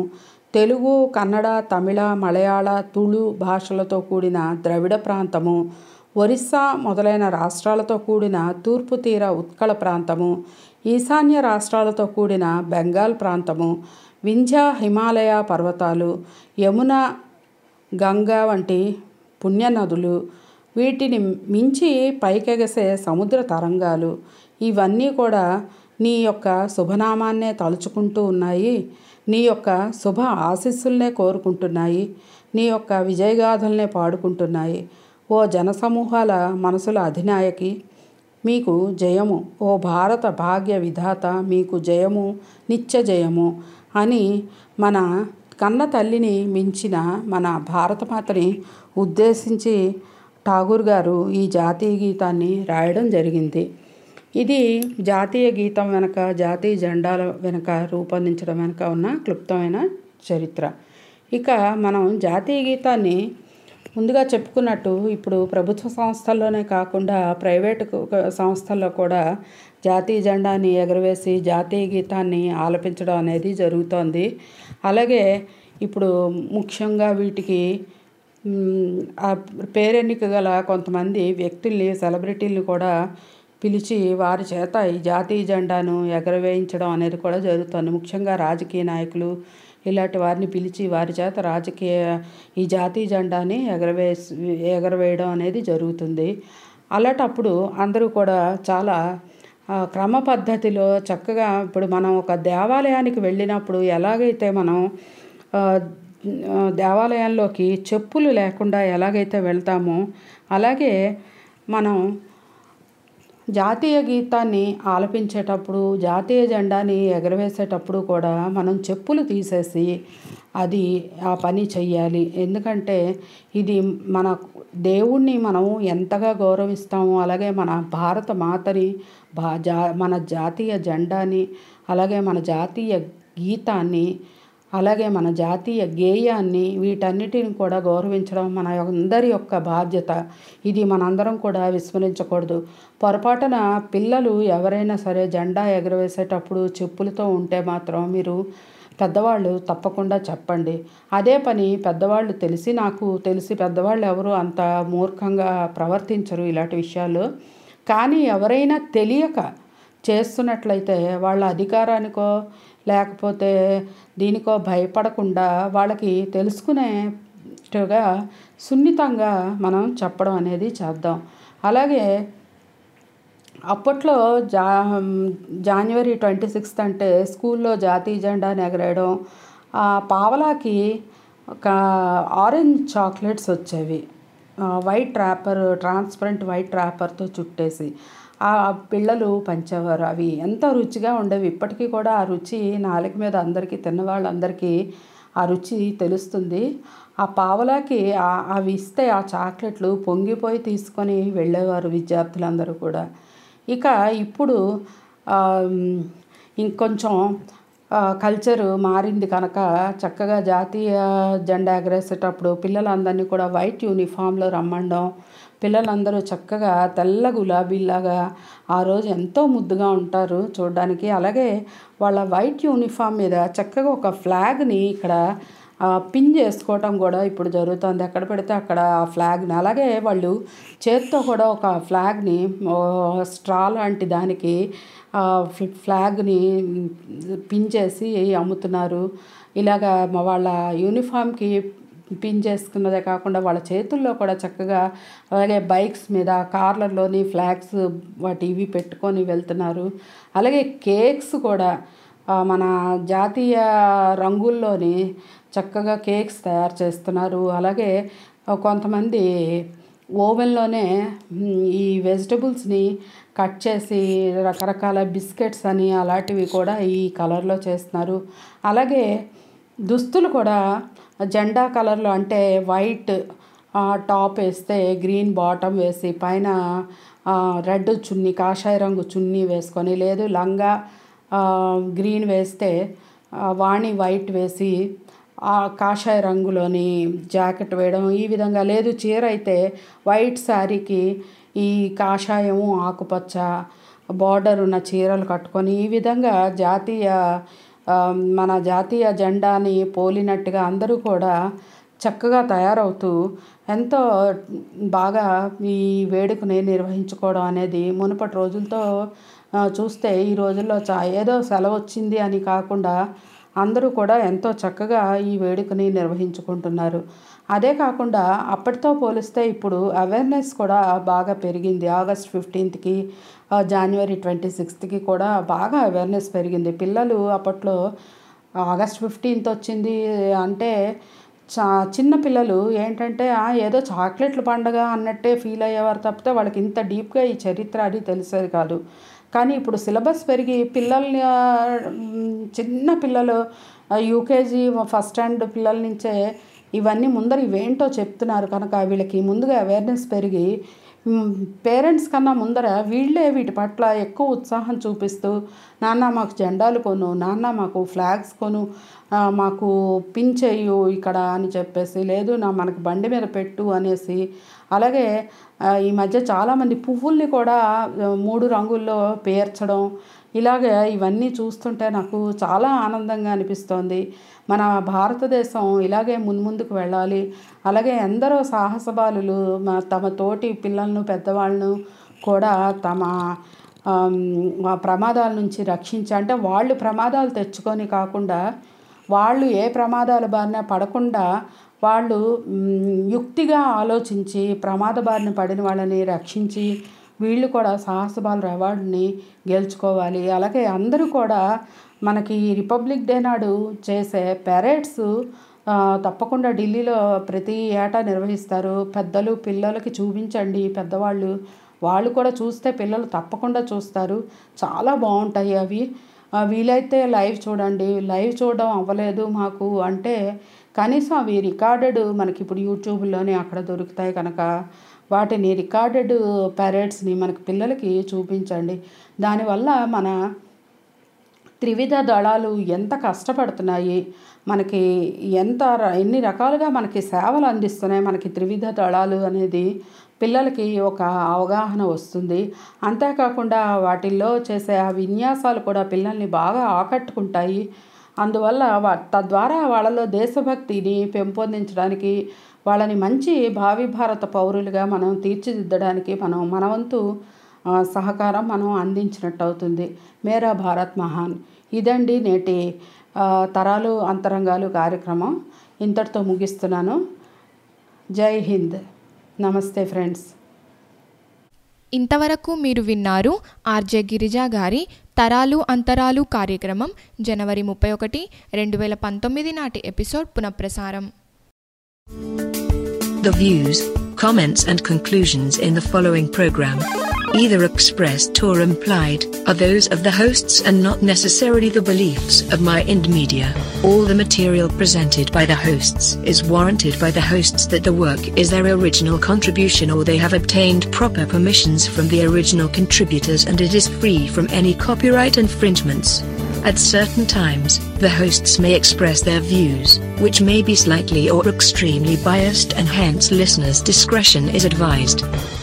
Speaker 4: తెలుగు కన్నడ తమిళ మలయాళ తుళు భాషలతో కూడిన ద్రవిడ ప్రాంతము ఒరిస్సా మొదలైన రాష్ట్రాలతో కూడిన తూర్పు తీర ఉత్కళ ప్రాంతము ఈశాన్య రాష్ట్రాలతో కూడిన బెంగాల్ ప్రాంతము వింధ్య హిమాలయ పర్వతాలు యమున గంగా వంటి పుణ్యనదులు వీటిని మించి పైకెగసే సముద్ర తరంగాలు ఇవన్నీ కూడా నీ యొక్క శుభనామాన్నే తలుచుకుంటూ ఉన్నాయి నీ యొక్క శుభ ఆశీస్సులనే కోరుకుంటున్నాయి నీ యొక్క విజయగాథలనే పాడుకుంటున్నాయి ఓ జనసమూహాల మనసుల అధినాయకి మీకు జయము ఓ భారత భాగ్య విధాత మీకు జయము నిత్య జయము అని మన కన్న తల్లిని మించిన మన భారతమాతని ఉద్దేశించి ఠాగూర్ గారు ఈ జాతీయ గీతాన్ని రాయడం జరిగింది ఇది జాతీయ గీతం వెనక జాతీయ జెండాల వెనక రూపొందించడం వెనక ఉన్న క్లుప్తమైన చరిత్ర ఇక మనం జాతీయ గీతాన్ని ముందుగా చెప్పుకున్నట్టు ఇప్పుడు ప్రభుత్వ సంస్థల్లోనే కాకుండా ప్రైవేటు సంస్థల్లో కూడా జాతీయ జెండాని ఎగరవేసి జాతీయ గీతాన్ని ఆలపించడం అనేది జరుగుతోంది అలాగే ఇప్పుడు ముఖ్యంగా వీటికి ఆ పేరెన్నిక గల కొంతమంది వ్యక్తుల్ని సెలబ్రిటీలను కూడా పిలిచి వారి చేత ఈ జాతీయ జెండాను ఎగరవేయించడం అనేది కూడా జరుగుతుంది ముఖ్యంగా రాజకీయ నాయకులు ఇలాంటి వారిని పిలిచి వారి చేత రాజకీయ ఈ జాతీయ జెండాని ఎగరవేసి ఎగరవేయడం అనేది జరుగుతుంది అలాంటప్పుడు అందరూ కూడా చాలా క్రమ పద్ధతిలో చక్కగా ఇప్పుడు మనం ఒక దేవాలయానికి వెళ్ళినప్పుడు ఎలాగైతే మనం దేవాలయంలోకి చెప్పులు లేకుండా ఎలాగైతే వెళ్తామో అలాగే మనం జాతీయ గీతాన్ని ఆలపించేటప్పుడు జాతీయ జెండాని ఎగరవేసేటప్పుడు కూడా మనం చెప్పులు తీసేసి అది ఆ పని చెయ్యాలి ఎందుకంటే ఇది మన దేవుణ్ణి మనం ఎంతగా గౌరవిస్తామో అలాగే మన భారత మాతని భా జా మన జాతీయ జెండాని అలాగే మన జాతీయ గీతాన్ని అలాగే మన జాతీయ గేయాన్ని వీటన్నిటిని కూడా గౌరవించడం మన అందరి యొక్క బాధ్యత ఇది మనందరం కూడా విస్మరించకూడదు పొరపాటున పిల్లలు ఎవరైనా సరే జెండా ఎగరవేసేటప్పుడు చెప్పులతో ఉంటే మాత్రం మీరు పెద్దవాళ్ళు తప్పకుండా చెప్పండి అదే పని పెద్దవాళ్ళు తెలిసి నాకు తెలిసి పెద్దవాళ్ళు ఎవరు అంత మూర్ఖంగా ప్రవర్తించరు ఇలాంటి విషయాలు కానీ ఎవరైనా తెలియక చేస్తున్నట్లయితే వాళ్ళ అధికారానికో లేకపోతే దీనికో భయపడకుండా వాళ్ళకి తెలుసుకునేట్టుగా సున్నితంగా మనం చెప్పడం అనేది చేద్దాం అలాగే అప్పట్లో జా జాన్వరి ట్వంటీ సిక్స్త్ అంటే స్కూల్లో జాతీయ జెండాని ఎగరేయడం పావలాకి ఒక ఆరెంజ్ చాక్లెట్స్ వచ్చేవి వైట్ ర్యాపర్ ట్రాన్స్పరెంట్ వైట్ ర్యాపర్తో చుట్టేసి ఆ పిల్లలు పంచేవారు అవి ఎంత రుచిగా ఉండేవి ఇప్పటికీ కూడా ఆ రుచి నాలుక మీద అందరికీ తిన్నవాళ్ళందరికీ ఆ రుచి తెలుస్తుంది ఆ పావలాకి అవి ఇస్తే ఆ చాక్లెట్లు పొంగిపోయి తీసుకొని వెళ్ళేవారు విద్యార్థులందరూ కూడా ఇక ఇప్పుడు ఇంకొంచెం కల్చర్ మారింది కనుక చక్కగా జాతీయ జెండా ఎగరేసేటప్పుడు పిల్లలందరినీ కూడా వైట్ యూనిఫామ్లో రమ్మండం పిల్లలందరూ చక్కగా తెల్ల గులాబీలాగా ఆ రోజు ఎంతో ముద్దుగా ఉంటారు చూడడానికి అలాగే వాళ్ళ వైట్ యూనిఫామ్ మీద చక్కగా ఒక ఫ్లాగ్ని ఇక్కడ పిన్ చేసుకోవటం కూడా ఇప్పుడు జరుగుతుంది ఎక్కడ పెడితే అక్కడ ఆ ఫ్లాగ్ని అలాగే వాళ్ళు చేత్తో కూడా ఒక ఫ్లాగ్ని స్ట్రా లాంటి దానికి ఫ్లాగ్ని పిన్ చేసి అమ్ముతున్నారు ఇలాగా వాళ్ళ యూనిఫామ్కి పిన్ చేసుకున్నదే కాకుండా వాళ్ళ చేతుల్లో కూడా చక్కగా అలాగే బైక్స్ మీద కార్లలోని ఫ్లాగ్స్ వాటి ఇవి పెట్టుకొని వెళ్తున్నారు అలాగే కేక్స్ కూడా మన జాతీయ రంగుల్లోని చక్కగా కేక్స్ తయారు చేస్తున్నారు అలాగే కొంతమంది ఓవెన్లోనే ఈ వెజిటబుల్స్ని కట్ చేసి రకరకాల బిస్కెట్స్ అని అలాంటివి కూడా ఈ కలర్లో చేస్తున్నారు అలాగే దుస్తులు కూడా జెండా కలర్లో అంటే వైట్ టాప్ వేస్తే గ్రీన్ బాటమ్ వేసి పైన రెడ్ చున్నీ కాషాయ రంగు చున్నీ వేసుకొని లేదు లంగా గ్రీన్ వేస్తే వాణి వైట్ వేసి ఆ కాషాయ రంగులోని జాకెట్ వేయడం ఈ విధంగా లేదు చీర అయితే వైట్ శారీకి ఈ కాషాయము ఆకుపచ్చ బార్డర్ ఉన్న చీరలు కట్టుకొని ఈ విధంగా జాతీయ ఆ, మన జాతీయ జెండాని పోలినట్టుగా అందరూ కూడా చక్కగా తయారవుతూ ఎంతో బాగా ఈ వేడుకని నిర్వహించుకోవడం అనేది మునుపటి రోజులతో ఆ, చూస్తే ఈ రోజుల్లో చా ఏదో సెలవు వచ్చింది అని కాకుండా అందరూ కూడా ఎంతో చక్కగా ఈ వేడుకని నిర్వహించుకుంటున్నారు అదే కాకుండా అప్పటితో పోలిస్తే ఇప్పుడు అవేర్నెస్ కూడా బాగా పెరిగింది ఆగస్ట్ ఫిఫ్టీన్త్కి జనవరి ట్వంటీ సిక్స్త్కి కూడా బాగా అవేర్నెస్ పెరిగింది పిల్లలు అప్పట్లో ఆగస్ట్ ఫిఫ్టీన్త్ వచ్చింది అంటే చా చిన్న పిల్లలు ఏంటంటే "ఆ, ఏదో చాక్లెట్ల పండగ అన్నట్టే ఫీల్ అయ్యేవారు తప్పితే వాళ్ళకి ఇంత డీప్గా ఈ చరిత్ర అది తెలిసేది కాదు కానీ ఇప్పుడు సిలబస్ పెరిగి పిల్లల్ని ఆ, మ్, చిన్న పిల్లలు యూకేజీ ఫస్ట్ స్టాండ్ పిల్లల నుంచే ఇవన్నీ ముందర ఇవేంటో చెప్తున్నారు కనుక వీళ్ళకి ముందుగా అవేర్నెస్ పెరిగి పేరెంట్స్ కన్నా ముందర వీళ్ళే వీటి పట్ల ఎక్కువ ఉత్సాహం చూపిస్తూ నాన్న మాకు జెండాలు కొను నాన్న మాకు ఫ్లాగ్స్ కొను ఆ, మాకు పిన్ చెయ్యు ఇక్కడ అని చెప్పేసి లేదు నా మనకు బండి మీద పెట్టు అనేసి అలాగే ఆ, ఈ మధ్య చాలామంది పువ్వుల్ని కూడా ఆ, మూడు రంగుల్లో పేర్చడం ఇలాగే ఇవన్నీ చూస్తుంటే నాకు చాలా ఆనందంగా అనిపిస్తోంది మన భారతదేశం ఇలాగే మున్ముందుకు వెళ్ళాలి అలాగే ఎందరో సాహసబాలులు మ- తమ తోటి పిల్లలను పెద్దవాళ్ళను కూడా తమ ఆమ్, ఆ ప్రమాదాల నుంచి రక్షించి అంటే వాళ్ళు ప్రమాదాలు తెచ్చుకొని కాకుండా వాళ్ళు ఏ ప్రమాదాల బారిన పడకుండా వాళ్ళు మ్, యుక్తిగా ఆలోచించి ప్రమాద బారిన పడిన వాళ్ళని రక్షించి వీళ్ళు కూడా సాహసబాల అవార్డుని గెలుచుకోవాలి అలాగే అందరూ కూడా మనకి రిపబ్లిక్ డే నాడు చేసే పెరేడ్స్ తప్పకుండా ఢిల్లీలో ప్రతి ఏటా నిర్వహిస్తారు పెద్దలు పిల్లలకి చూపించండి పెద్దవాళ్ళు వాళ్ళు కూడా చూస్తే పిల్లలు తప్పకుండా చూస్తారు చాలా బాగుంటాయి అవి ఆ, వీలైతే లైవ్ చూడండి లైవ్ చూడడం అవ్వలేదు మాకు అంటే కనీసం అవి రికార్డెడ్ మనకి ఇప్పుడు యూట్యూబ్లోనే అక్కడ దొరుకుతాయి కనుక వాటిని రికార్డెడ్ పెరేడ్స్ని మనకి పిల్లలకి చూపించండి దానివల్ల మన త్రివిధ దళాలు ఎంత కష్టపడుతున్నాయి మనకి ఎంత ర- ఎన్ని రకాలుగా మనకి సేవలు అందిస్తున్నాయి మనకి త్రివిధ దళాలు అనేది పిల్లలకి ఒక అవగాహన వస్తుంది అంతేకాకుండా వాటిల్లో చేసే ఆ విన్యాసాలు కూడా పిల్లల్ని బాగా ఆకట్టుకుంటాయి అందువల్ల వా తద్వారా వాళ్ళలో దేశభక్తిని పెంపొందించడానికి వాళ్ళని మంచి భావి భారత పౌరులుగా మనం తీర్చిదిద్దడానికి మనం మన వంతు ఆ, సహకారం మనం అందించినట్టు అవుతుంది మేరా భారత్ మహాన్ ఇదండి నేటి ఆ, తరాలు అంతరంగాలు కార్యక్రమం ఇంతటితో ముగిస్తున్నాను జై హింద్ నమస్తే ఫ్రెండ్స్
Speaker 3: ఇంతవరకు మీరు విన్నారు ఆర్జే గిరిజా గారి తరాలు అంతరాలు కార్యక్రమం జనవరి ముప్పై ఒకటి రెండు వేల పంతొమ్మిది నాటి ఎపిసోడ్ పునఃప్రసారం
Speaker 15: The views, comments, and conclusions in the following program, either expressed or implied, are those of the hosts and not necessarily the beliefs of My Ind Media. All the material presented by the hosts is warranted by the hosts that the work is their original contribution or they have obtained proper permissions from the original contributors and it is free from any copyright infringements. At certain times, the hosts may express their views, which may be slightly or extremely biased, and hence listeners' discretion is advised.